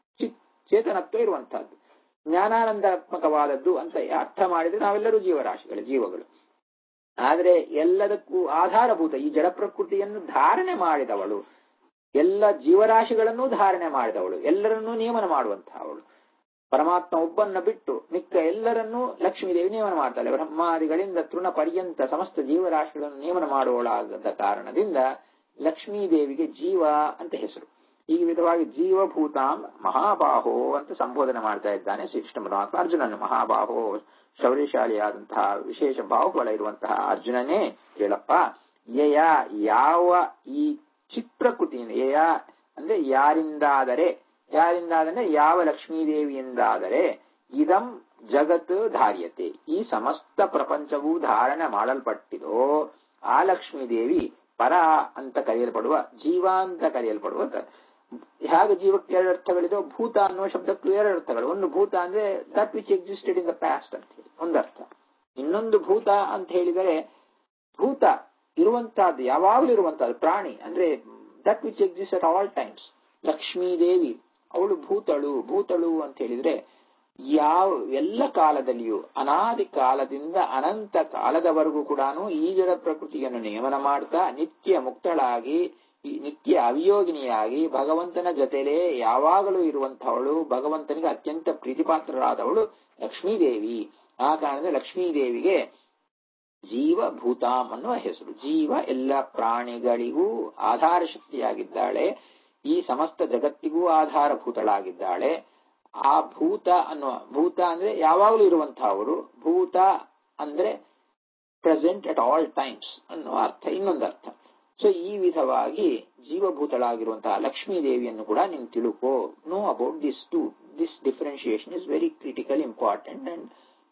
ಚೇತನತ್ವ ಇರುವಂತಹದ್ದು ಜ್ಞಾನಾನಂದಾತ್ಮಕವಾದದ್ದು ಅಂತ ಅರ್ಥ ಮಾಡಿದ್ರೆ ನಾವೆಲ್ಲರೂ ಜೀವರಾಶಿಗಳು ಜೀವಗಳು ಆದ್ರೆ ಎಲ್ಲದಕ್ಕೂ ಆಧಾರಭೂತ ಈ ಜಡ ಪ್ರಕೃತಿಯನ್ನು ಧಾರಣೆ ಮಾಡಿದವಳು ಎಲ್ಲ ಜೀವರಾಶಿಗಳನ್ನೂ ಧಾರಣೆ ಮಾಡಿದವಳು ಎಲ್ಲರನ್ನೂ ನಿಯಮನ ಮಾಡುವಂತಹ ಅವಳು ಪರಮಾತ್ಮ ಒಬ್ಬನ್ನ ಬಿಟ್ಟು ಮಿಕ್ಕ ಎಲ್ಲರನ್ನೂ ಲಕ್ಷ್ಮೀದೇವಿ ನಿಯಮನ ಮಾಡ್ತಾಳೆ ಬ್ರಹ್ಮಾದಿಗಳಿಂದ ತೃಣ ಪರ್ಯಂತ ಸಮಸ್ತ ಜೀವರಾಶಿಗಳನ್ನು ನಿಯಮನ ಮಾಡುವಳಾದ ಕಾರಣದಿಂದ ಲಕ್ಷ್ಮೀದೇವಿಗೆ ಜೀವ ಅಂತ ಹೆಸರು ಈ ವಿಧವಾಗಿ ಜೀವಭೂತಾಂ ಮಹಾಬಾಹೋ ಅಂತ ಸಂಬೋಧನೆ ಮಾಡ್ತಾ ಇದ್ದಾನೆ ಶ್ರೀಕೃಷ್ಣ ಪರಮಾತ್ಮ ಅರ್ಜುನನು ಮಹಾಬಾಹೋ ಶೌರ್ಯಶಾಲಿಯಾದಂತಹ ವಿಶೇಷ ಬಾಹುಗಳ ಇರುವಂತಹ ಅರ್ಜುನನೇ ಹೇಳಪ್ಪ ಯಯ ಯಾವ ಈ ಚಿತ್ರಕೃತಿಯಿಂದ ಯಯ ಅಂದ್ರೆ ಯಾರಿಂದಾದರೆ ಯಾರಿಂದಾದರೆ ಯಾವ ಲಕ್ಷ್ಮೀದೇವಿಯಿಂದಾದರೆ ಇದಂ ಜಗತ್ ಧಾರ್ಯತೆ ಈ ಸಮಸ್ತ ಪ್ರಪಂಚವೂ ಧಾರಣೆ ಮಾಡಲ್ಪಟ್ಟಿದೋ ಆ ಲಕ್ಷ್ಮೀದೇವಿ ಪರ ಅಂತ ಕರೆಯಲ್ಪಡುವ ಜೀವ ಅಂತ ಕರೆಯಲ್ಪಡುವ ಹೇಗೆ ಜೀವಕ್ಕೆ ಎರಡು ಅರ್ಥಗಳಿದೋ ಭೂತ ಅನ್ನುವ ಶಬ್ದಕ್ಕೂ ಎರಡು ಅರ್ಥಗಳು ಒಂದು ಭೂತ ಅಂದ್ರೆ that which existed in the past ಅಂತ ಹೇಳಿ ಒಂದರ್ಥ ಇನ್ನೊಂದು ಭೂತ ಅಂತ ಹೇಳಿದರೆ ಭೂತ ಇರುವಂತಹದ್ದು ಯಾವಾಗಲೂ ಇರುವಂತಹದ್ದು ಪ್ರಾಣಿ ಅಂದ್ರೆ that which exist at all times Lakshmi Devi ಅವಳು ಭೂತಳು ಭೂತಳು ಅಂತ ಹೇಳಿದ್ರೆ ಯಾವ ಎಲ್ಲ ಕಾಲದಲ್ಲಿಯೂ ಅನಾದಿ ಕಾಲದಿಂದ ಅನಂತ ಕಾಲದವರೆಗೂ ಕೂಡ ಈ ಜಡ ಪ್ರಕೃತಿಯನ್ನು ನಿಯಮನ ಮಾಡ್ತಾ ನಿತ್ಯ ಮುಕ್ತಳಾಗಿ ಈ ನಿತ್ಯ ಅವಿಯೋಗಿನಿಯಾಗಿ ಭಗವಂತನ ಜೊತೆಲೇ ಯಾವಾಗಲೂ ಇರುವಂತಹವಳು ಭಗವಂತನಿಗೆ ಅತ್ಯಂತ ಪ್ರೀತಿಪಾತ್ರರಾದವಳು ಲಕ್ಷ್ಮೀದೇವಿ ಆ ಕಾರಣದಿಂದ ಲಕ್ಷ್ಮೀದೇವಿಗೆ ಜೀವ ಭೂತಾಂ ಅನ್ನುವ ಹೆಸರು ಜೀವ ಎಲ್ಲ ಪ್ರಾಣಿಗಳಿಗೂ ಆಧಾರ ಶಕ್ತಿಯಾಗಿದ್ದಾಳೆ ಈ ಸಮಸ್ತ ಜಗತ್ತಿಗೂ ಆಧಾರಭೂತಳಾಗಿದ್ದಾಳೆ ಆ ಭೂತ ಅನ್ನುವ ಭೂತ ಅಂದ್ರೆ ಯಾವಾಗಲೂ ಇರುವಂತಹವರು ಭೂತ ಅಂದ್ರೆ ಪ್ರೆಸೆಂಟ್ ಅಟ್ ಆಲ್ ಟೈಮ್ಸ್ ಅನ್ನುವ ಅರ್ಥ ಇನ್ನೊಂದು ಅರ್ಥ ಸೊ ಈ ವಿಧವಾಗಿ ಜೀವಭೂತಳಾಗಿರುವಂತಹ ಲಕ್ಷ್ಮೀ ದೇವಿಯನ್ನು ಕೂಡ ನೀನು ತಿಳುಕೋ know about this too this differentiation is very critical important and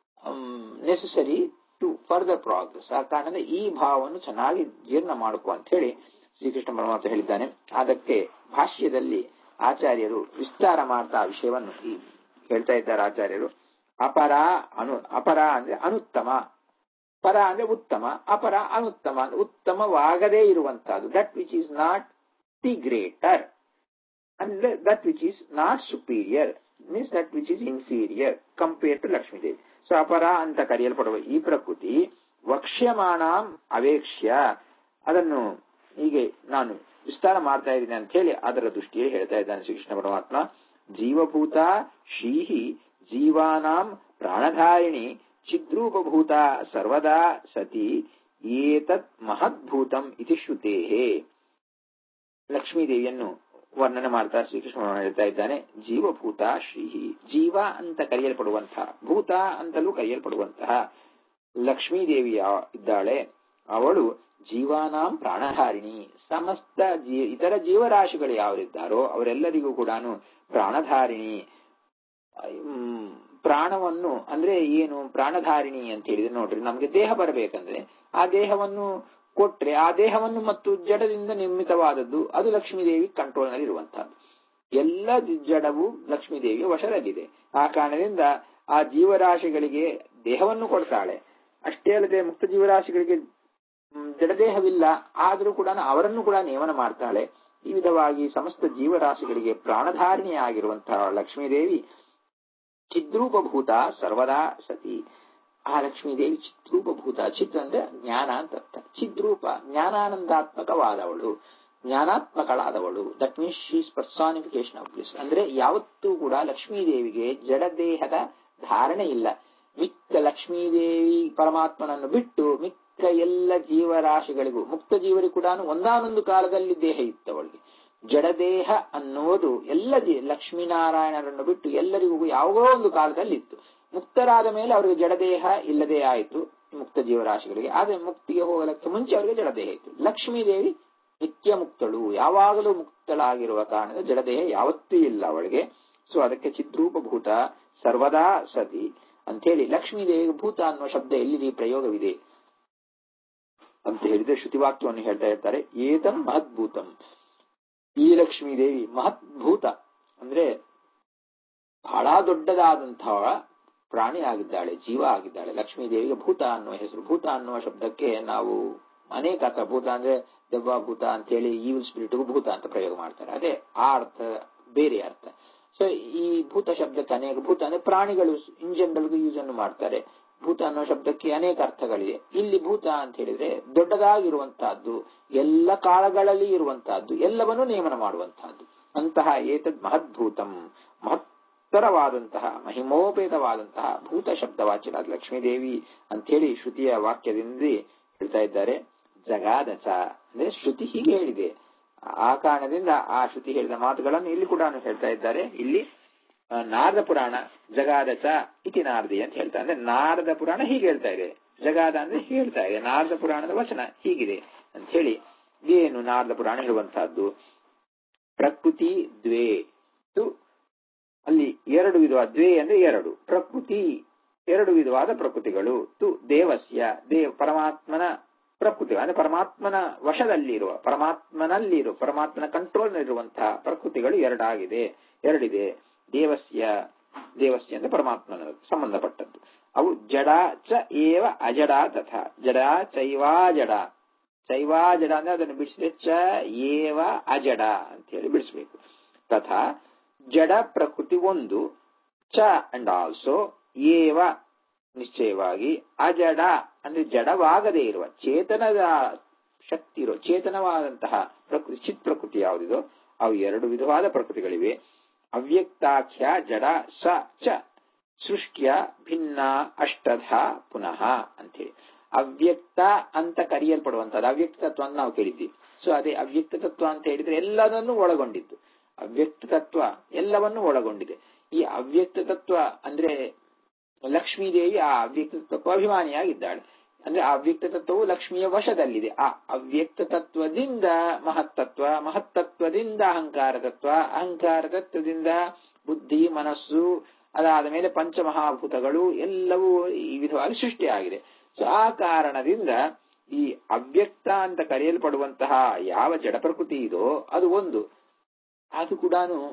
necessary to further progress ಆ ಕಾರಣದಿಂದ ಈ ಭಾವವನ್ನು ಚೆನ್ನಾಗಿ ಜೀರ್ಣ ಮಾಡ್ಕೋ ಅಂತ ಹೇಳಿ ಶ್ರೀಕೃಷ್ಣ ಪರಮಾತ್ಮ ಹೇಳಿದ್ದಾನೆ ಅದಕ್ಕೆ ಭಾಷ್ಯದಲ್ಲಿ ಆಚಾರ್ಯರು ವಿಸ್ತಾರ ಮಾಡ್ತಾ ವಿಷಯವನ್ನು ಈ ಹೇಳ್ತಾ ಇದ್ದಾರೆ ಆಚಾರ್ಯರು ಅಪರ ಅನು ಅಪರ ಅಂದ್ರೆ ಅನುತ್ತಮ ಪರ ಅಂದ್ರೆ ಉತ್ತಮ ಅಪರ ಅನುತ್ತಮ ಅಂದ್ರೆ ಉತ್ತಮವಾಗದೇ ಇರುವಂತಹದ್ದು that which is not the greater ಅಂದ್ರೆ that which is not superior means that which is inferior compare to Lakshmidevi so ಅಪರ ಅಂತ ಕರೆಯಲ್ಪಡುವ ಈ ಪ್ರಕೃತಿ ವಕ್ಷ್ಯಮಾಣಾಂ ಅವೇಕ್ಷ್ಯ ಅದನ್ನು ಹೀಗೆ ನಾನು ವಿಸ್ತಾರ ಮಾಡ್ತಾ ಇದ್ದೀನಿ ಅಂತ ಹೇಳಿ ಅದರ ದೃಷ್ಟಿಯಲ್ಲಿ ಹೇಳ್ತಾ ಇದ್ದಾನೆ ಶ್ರೀಕೃಷ್ಣ ಪರಮಾತ್ಮ ಜೀವಭೂತ ಶ್ರೀಹಿ ಜೀವಾನಾಂ ಪ್ರಾಣಧಾರಿಣಿ ಚಿದ್ರೂಪಭೂತ ಸರ್ವದಾ ಸತಿ ಏತತ್ ಮಹದ್ಭೂತಂ ಇತಿ ಶ್ರುತೇಹೇ ಲಕ್ಷ್ಮೀದೇವಿಯನ್ನು ವರ್ಣನೆ ಮಾಡ್ತಾ ಶ್ರೀಕೃಷ್ಣ ಹೇಳ್ತಾ ಇದ್ದಾನೆ ಜೀವಭೂತ ಶ್ರೀಹಿ ಜೀವ ಅಂತ ಕರೆಯಲ್ಪಡುವಂತಹ ಭೂತ ಅಂತಲೂ ಕರೆಯಲ್ಪಡುವಂತಹ ಲಕ್ಷ್ಮೀದೇವಿ ಇದ್ದಾಳೆ ಅವಳು ಜೀವಾನಾಂ ಪ್ರಾಣಧಾರಿಣಿ ಸಮಸ್ತ ಜೀ ಇತರ ಜೀವರಾಶಿಗಳು ಯಾವರಿದ್ದಾರೋ ಅವರೆಲ್ಲರಿಗೂ ಕೂಡ ಪ್ರಾಣಧಾರಿಣಿ ಪ್ರಾಣವನ್ನು ಅಂದ್ರೆ ಏನು ಪ್ರಾಣಧಾರಿಣಿ ಅಂತ ಹೇಳಿದ್ರೆ ನೋಡ್ರಿ ನಮ್ಗೆ ದೇಹ ಬರಬೇಕಂದ್ರೆ ಆ ದೇಹವನ್ನು ಕೊಟ್ರೆ ಆ ದೇಹವನ್ನು ಮತ್ತು ಜಡದಿಂದ ನಿರ್ಮಿತವಾದದ್ದು ಅದು ಲಕ್ಷ್ಮೀದೇವಿ ಕಂಟ್ರೋಲ್ ನಲ್ಲಿ ಇರುವಂತಹದ್ದು ಎಲ್ಲ ಜಡವು ಲಕ್ಷ್ಮೀದೇವಿಯ ವಶದಲ್ಲಿದೆ ಆ ಕಾರಣದಿಂದ ಆ ಜೀವರಾಶಿಗಳಿಗೆ ದೇಹವನ್ನು ಕೊಡ್ತಾಳೆ ಅಷ್ಟೇ ಅಲ್ಲದೆ ಮುಕ್ತ ಜೀವರಾಶಿಗಳಿಗೆ ಜಡದೇಹವಿಲ್ಲ ಆದರೂ ಕೂಡ ಅವರನ್ನು ಕೂಡ ನೇಮನ ಮಾಡ್ತಾಳೆ ಈ ವಿಧವಾಗಿ ಸಮಸ್ತ ಜೀವರಾಶಿಗಳಿಗೆ ಪ್ರಾಣಧಾರಿಣಿಯಾಗಿರುವಂತಹ ಲಕ್ಷ್ಮೀದೇವಿ ಚಿದ್ರೂಪಭೂತ ಸರ್ವದಾ ಸತಿ ಆ ಲಕ್ಷ್ಮೀ ದೇವಿ ಚಿತ್ರೂಪಭೂತ ಚಿತ್ ಅಂದ್ರೆ ಜ್ಞಾನ ಅಂತ ಅರ್ಥ ಚಿದ್ರೂಪ ಜ್ಞಾನಾನಂದಾತ್ಮಕವಾದವಳು ಜ್ಞಾನಾತ್ಮಕಳಾದವಳು that means she's personification of bliss ಅಂದ್ರೆ ಯಾವತ್ತೂ ಕೂಡ ಲಕ್ಷ್ಮೀ ದೇವಿಗೆ ಜಡದೇಹದ ಧಾರಣೆ ಇಲ್ಲ ಮಿಕ್ಕ ಲಕ್ಷ್ಮೀ ದೇವಿ ಪರಮಾತ್ಮನನ್ನು ಬಿಟ್ಟು ಮಿಕ್ಕ ಎಲ್ಲ ಜೀವರಾಶಿಗಳಿಗೂ ಮುಕ್ತ ಜೀವರಿಗೂ ಕೂಡ ಒಂದಾನೊಂದು ಕಾಲದಲ್ಲಿ ದೇಹ ಇತ್ತು ಅವಳಿಗೆ ಜಡದೇಹ ಅನ್ನುವುದು ಎಲ್ಲ ಜೀ- ಲಕ್ಷ್ಮೀನಾರಾಯಣರನ್ನು ಬಿಟ್ಟು ಎಲ್ಲರಿಗೂ ಯಾವುದೋ ಒಂದು ಕಾಲದಲ್ಲಿ ಇತ್ತು ಮುಕ್ತರಾದ ಮೇಲೆ ಅವರಿಗೆ ಜಡದೇಹ ಇಲ್ಲದೆ ಆಯಿತು ಮುಕ್ತ ಜೀವರಾಶಿಗಳಿಗೆ ಆದ್ರೆ ಮುಕ್ತಿಗೆ ಹೋಗಲಕ್ಕೆ ಮುಂಚೆ ಅವರಿಗೆ ಜಡದೇಹ ಇತ್ತು ಲಕ್ಷ್ಮೀ ದೇವಿ ನಿತ್ಯ ಮುಕ್ತಳು ಯಾವಾಗಲೂ ಮುಕ್ತಳಾಗಿರುವ ಕಾರಣದ ಜಡದೇಹ ಯಾವತ್ತೂ ಇಲ್ಲ ಅವಳಿಗೆ ಸೊ ಅದಕ್ಕೆ ಚಿದ್ರೂಪಭೂತ ಸರ್ವದಾ ಸತಿ ಅಂತ ಹೇಳಿ ಲಕ್ಷ್ಮೀ ದೇವಿಗೆ ಭೂತ ಅನ್ನುವ ಶಬ್ದ ಎಲ್ಲಿದೆ ಪ್ರಯೋಗವಿದೆ ಅಂತ ಹೇಳಿದ್ರೆ ಶ್ರುತಿವಾಕ್ಯವನ್ನು ಹೇಳ್ತಾ ಇರ್ತಾರೆ ಏತಂ ಮಹದ್ಭೂತಂ ಈ ಲಕ್ಷ್ಮೀ ದೇವಿ ಮಹದ್ಭೂತ ಅಂದ್ರೆ ಬಹಳ ದೊಡ್ಡದಾದಂತಹ ಪ್ರಾಣಿ ಆಗಿದ್ದಾಳೆ ಜೀವ ಆಗಿದ್ದಾಳೆ ಲಕ್ಷ್ಮೀ ದೇವಿಗೆ ಭೂತ ಅನ್ನುವ ಹೆಸರು ಭೂತ ಅನ್ನುವ ಶಬ್ದಕ್ಕೆ ನಾವು ಅನೇಕ ಅರ್ಥ ಭೂತ ಅಂದ್ರೆ ದೆವ್ವ ಭೂತ ಅಂತ ಹೇಳಿ ಈವಿಲ್ ಸ್ಪಿರಿಟ್ಗೂ ಭೂತ ಅಂತ ಪ್ರಯೋಗ ಮಾಡ್ತಾರೆ ಅದೇ ಆ ಅರ್ಥ ಬೇರೆ ಅರ್ಥ ಸೊ ಈ ಭೂತ ಶಬ್ದಕ್ಕೆ ಅನೇಕ ಭೂತ ಅಂದ್ರೆ ಪ್ರಾಣಿಗಳು ಇನ್ ಜನರಲ್ ಯೂಸ್ ಅನ್ನು ಮಾಡ್ತಾರೆ ಭೂತ ಅನ್ನೋ ಶಬ್ದಕ್ಕೆ ಅನೇಕ ಅರ್ಥಗಳಿದೆ ಇಲ್ಲಿ ಭೂತ ಅಂತ ಹೇಳಿದ್ರೆ ದೊಡ್ಡದಾಗಿರುವಂತಹದ್ದು ಎಲ್ಲ ಕಾಲಗಳಲ್ಲಿ ಇರುವಂತಹದ್ದು ಎಲ್ಲವನ್ನೂ ನೇಮನ ಮಾಡುವಂತಹದ್ದು ಅಂತಹ ಏತದ್ ಮಹದ್ಭೂತಂ ಮಹತ್ತರವಾದಂತಹ ಮಹಿಮೋಪೇತವಾದಂತಹ ಭೂತ ಶಬ್ದವಾಚ್ಯರಾದ ಲಕ್ಷ್ಮೀದೇವಿ ಅಂತೇಳಿ ಶ್ರುತಿಯ ವಾಕ್ಯದಿಂದ ಹೇಳ್ತಾ ಇದ್ದಾರೆ ಜಗಾದಚ ಅಂದ್ರೆ ಶ್ರುತಿ ಹೀಗೆ ಹೇಳಿದೆ ಆ ಕಾರಣದಿಂದ ಆ ಶ್ರುತಿ ಹೇಳಿದ ಮಾತುಗಳನ್ನು ಇಲ್ಲಿ ಕೂಡ ಹೇಳ್ತಾ ಇದ್ದಾರೆ ಇಲ್ಲಿ ಆ, ನಾರದ ಪುರಾಣ ಜಗಾದಚ ಇತಿ ನಾರದಿ ಅಂತ ಹೇಳ್ತಾ ಅಂದ್ರೆ ನಾರದ ಪುರಾಣ ಹೀಗೆ ಹೇಳ್ತಾ ಇದೆ ಜಗಾದ ಅಂದ್ರೆ ಹೀಗೆ ಹೇಳ್ತಾ ಇದೆ ನಾರದ ಪುರಾಣದ ವಚನ ಹೀಗಿದೆ ಅಂತ ಹೇಳಿ ಏನು ನಾರದ ಪುರಾಣ ಹೇಳುವಂತಹದ್ದು ಪ್ರಕೃತಿ ದ್ವೇ ತು ಅಲ್ಲಿ ಎರಡು ವಿಧವಾದ ದ್ವೇ ಅಂದ್ರೆ ಎರಡು ಪ್ರಕೃತಿ ಎರಡು ವಿಧವಾದ ಪ್ರಕೃತಿಗಳು ತು ದೇವಸ್ಯ ದೇವ್ ಪರಮಾತ್ಮನ ಪ್ರಕೃತಿ ಅಂದ್ರೆ ಪರಮಾತ್ಮನ ವಶದಲ್ಲಿರುವ ಪರಮಾತ್ಮನಲ್ಲಿರುವ ಪರಮಾತ್ಮನ ಕಂಟ್ರೋಲ್ನಲ್ಲಿರುವಂತಹ ಪ್ರಕೃತಿಗಳು ಎರಡಾಗಿದೆ ಎರಡಿದೆ ದೇವಸ್ಯ ದೇವಸ್ಯ ಅಂದ್ರೆ ಪರಮಾತ್ಮನ ಸಂಬಂಧಪಟ್ಟದ್ದು ಅವು ಜಡ ಚ ಏವ ಅಜಡ ತಥಾ ಜಡ ಚೈವಾ ಜಡ ಚೈವಾ ಜಡ ಅಂದ್ರೆ ಅದನ್ನು ಬಿಡಿಸಿದ್ರೆ ಚ ಏವ ಅಜಡ ಅಂತ ಹೇಳಿ ಬಿಡಿಸ್ಬೇಕು ತಥಾ ಜಡ ಪ್ರಕೃತಿ ಒಂದು ಚ ಅಂಡ್ ಆಲ್ಸೋ ಏವ ನಿಶ್ಚಯವಾಗಿ ಅಜಡ ಅಂದ್ರೆ ಜಡವಾಗದೇ ಇರುವ ಚೇತನದ ಶಕ್ತಿ ಇರೋ ಚೇತನವಾದಂತಹ ಪ್ರಕೃತಿ ಚಿತ್ ಪ್ರಕೃತಿ ಯಾವುದಿದೋ ಅವು ಎರಡು ವಿಧವಾದ ಪ್ರಕೃತಿಗಳಿವೆ ಅವ್ಯಕ್ತಾಖ್ಯ ಜಡ ಸ ಚ ಸೃಷ್ಟಿಯ ಭಿನ್ನ ಅಷ್ಟಧ ಪುನಃ ಅಂತೇಳಿ ಅವ್ಯಕ್ತ ಅಂತ ಕರೆಯಲ್ಪಡುವಂತದ್ದು ಅವ್ಯಕ್ತ ತತ್ವವನ್ನು ನಾವು ಕೇಳಿದ್ದೀವಿ ಸೊ ಅದೇ ಅವ್ಯಕ್ತ ತತ್ವ ಅಂತ ಹೇಳಿದ್ರೆ ಎಲ್ಲದನ್ನು ಒಳಗೊಂಡಿದ್ದು ಅವ್ಯಕ್ತ ತತ್ವ ಎಲ್ಲವನ್ನೂ ಒಳಗೊಂಡಿದೆ ಈ ಅವ್ಯಕ್ತ ತತ್ವ ಅಂದ್ರೆ ಲಕ್ಷ್ಮೀದೇವಿ ಆ ಅವ್ಯಕ್ತ ತತ್ವ ಅಭಿಮಾನಿಯಾಗಿದ್ದಾಳೆ ಅಂದ್ರೆ ಆ ಅವ್ಯಕ್ತ ತತ್ವವು ಲಕ್ಷ್ಮಿಯ ವಶದಲ್ಲಿದೆ ಆ ಅವ್ಯಕ್ತ ತತ್ವದಿಂದ ಮಹತ್ತತ್ವ ಮಹತ್ತತ್ವದಿಂದ ಅಹಂಕಾರ ತತ್ವ ಅಹಂಕಾರ ತತ್ವದಿಂದ ಬುದ್ಧಿ ಮನಸ್ಸು ಅದಾದ ಮೇಲೆ ಪಂಚಮಹಾಭೂತಗಳು ಎಲ್ಲವೂ ಈ ವಿಧವಾಗಿ ಸೃಷ್ಟಿಯಾಗಿದೆ ಸೊ ಆ ಕಾರಣದಿಂದ ಈ ಅವ್ಯಕ್ತ ಅಂತ ಕರೆಯಲ್ಪಡುವಂತಹ ಯಾವ ಜಡ ಪ್ರಕೃತಿ ಇದೋ ಅದು ಒಂದು ಅದು ಕೂಡ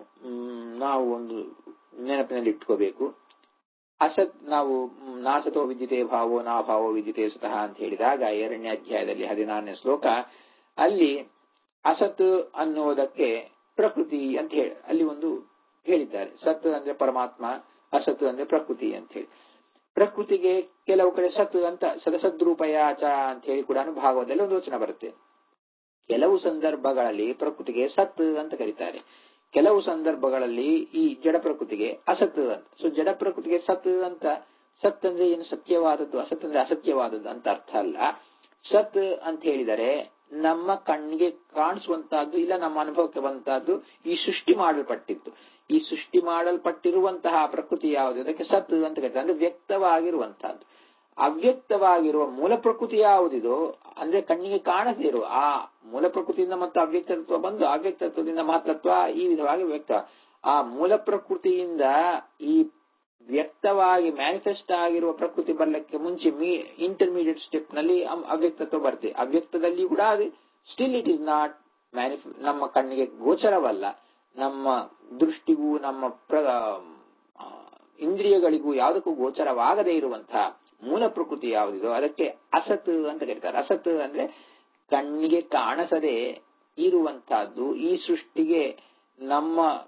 ನಾವು ಒಂದು ನೆನಪಿನಲ್ಲಿ ಇಟ್ಕೋಬೇಕು ಅಸತ್ ನಾವು ಮ್, ನಾಸತೋ ವಿದ್ಯತೆ ಭಾವೋ ನಾ ಭಾವೋ ವಿದ್ಯತೆ ಸುತಃ ಅಂತ ಹೇಳಿದಾಗ ಎರಡನೇ ಅಧ್ಯಾಯದಲ್ಲಿ ಹದಿನಾರನೇ ಶ್ಲೋಕ ಅಲ್ಲಿ ಅಸತ್ ಅನ್ನುವುದಕ್ಕೆ ಪ್ರಕೃತಿ ಅಂತ ಹೇಳಿ ಅಲ್ಲಿ ಒಂದು ಹೇಳಿದ್ದಾರೆ ಸತ್ ಅಂದ್ರೆ ಪರಮಾತ್ಮ ಅಸತ್ ಅಂದ್ರೆ ಪ್ರಕೃತಿ ಅಂತ ಹೇಳಿ ಪ್ರಕೃತಿಗೆ ಕೆಲವು ಕಡೆ ಸತ್ ಅಂತ ಸದಸದ್ರೂಪಯಾಚ ಅಂತ ಹೇಳಿ ಕೂಡ ಭಾಗವತದಲ್ಲಿ ಒಂದು ವಚನ ಬರುತ್ತೆ ಕೆಲವು ಸಂದರ್ಭಗಳಲ್ಲಿ ಪ್ರಕೃತಿಗೆ ಸತ್ ಅಂತ ಕರೀತಾರೆ ಕೆಲವು ಸಂದರ್ಭಗಳಲ್ಲಿ ಈ ಜಡ ಪ್ರಕೃತಿಗೆ ಅಸತ್ ಅಂತ ಸೊ ಜಡ ಪ್ರಕೃತಿಗೆ ಸತ್ ಅಂತ ಸತ್ ಅಂದ್ರೆ ಏನು ಸತ್ಯವಾದದ್ದು ಅಸತ್ ಅಂದ್ರೆ ಅಸತ್ಯವಾದದ್ದು ಅಂತ ಅರ್ಥ ಅಲ್ಲ ಸತ್ ಅಂತ ಹೇಳಿದರೆ ನಮ್ಮ ಕಣ್ಣಿಗೆ ಕಾಣಿಸುವಂತಹದ್ದು ಇಲ್ಲ ನಮ್ಮ ಅನುಭವಕ್ಕೆ ಬಂತಹದ್ದು ಈ ಸೃಷ್ಟಿ ಮಾಡಲ್ಪಟ್ಟಿತ್ತು ಈ ಸೃಷ್ಟಿ ಮಾಡಲ್ಪಟ್ಟಿರುವಂತಹ ಪ್ರಕೃತಿ ಯಾವುದು ಅದಕ್ಕೆ ಸತ್ ಅಂತ ಕರೀತಾರೆ ಅಂದ್ರೆ ವ್ಯಕ್ತವಾಗಿರುವಂತಹದ್ದು ಅವ್ಯಕ್ತವಾಗಿರುವ ಮೂಲ ಪ್ರಕೃತಿ ಯಾವುದಿದೋ ಅಂದ್ರೆ ಕಣ್ಣಿಗೆ ಕಾಣದೇ ಇರುವ ಆ ಮೂಲ ಪ್ರಕೃತಿಯಿಂದ ಮತ್ತು ಅವ್ಯಕ್ತತ್ವ ಬಂದು ಅವ್ಯಕ್ತತ್ವದಿಂದ ಮಹತ್ತತ್ವ ಈ ವಿಧವಾಗಿ ವ್ಯಕ್ತ ಆ ಮೂಲ ಪ್ರಕೃತಿಯಿಂದ ಈ ವ್ಯಕ್ತವಾಗಿ ಮ್ಯಾನಿಫೆಸ್ಟ್ ಆಗಿರುವ ಪ್ರಕೃತಿ ಬರ್ಲಿಕ್ಕೆ ಮುಂಚೆ ಇಂಟರ್ಮೀಡಿಯೇಟ್ ಸ್ಟೆಪ್ ನಲ್ಲಿ ಅಮ್- ಅವ್ಯಕ್ತತ್ವ ಬರುತ್ತೆ ಅವ್ಯಕ್ತದಲ್ಲಿ ಕೂಡ ಅದು still it is not manifest ನಮ್ಮ ಕಣ್ಣಿಗೆ ಗೋಚರವಲ್ಲ ನಮ್ಮ ದೃಷ್ಟಿಗೂ ನಮ್ಮ ಪ್ರ ಆ, ಇಂದ್ರಿಯಗಳಿಗೂ ಯಾವುದಕ್ಕೂ ಗೋಚರವಾಗದೇ ಇರುವಂತಹ ಮೂಲ ಪ್ರಕೃತಿ ಯಾವುದಿದೋ ಅದಕ್ಕೆ ಅಸತ್ ಅಂತ ಕರೀತಾರೆ ಅಸತ್ ಅಂದ್ರೆ ಕಣ್ಣಿಗೆ ಕಾಣಿಸದೆ ಇರುವಂತಹದ್ದು ಈ ಸೃಷ್ಟಿಗೆ ನಮ್ಮ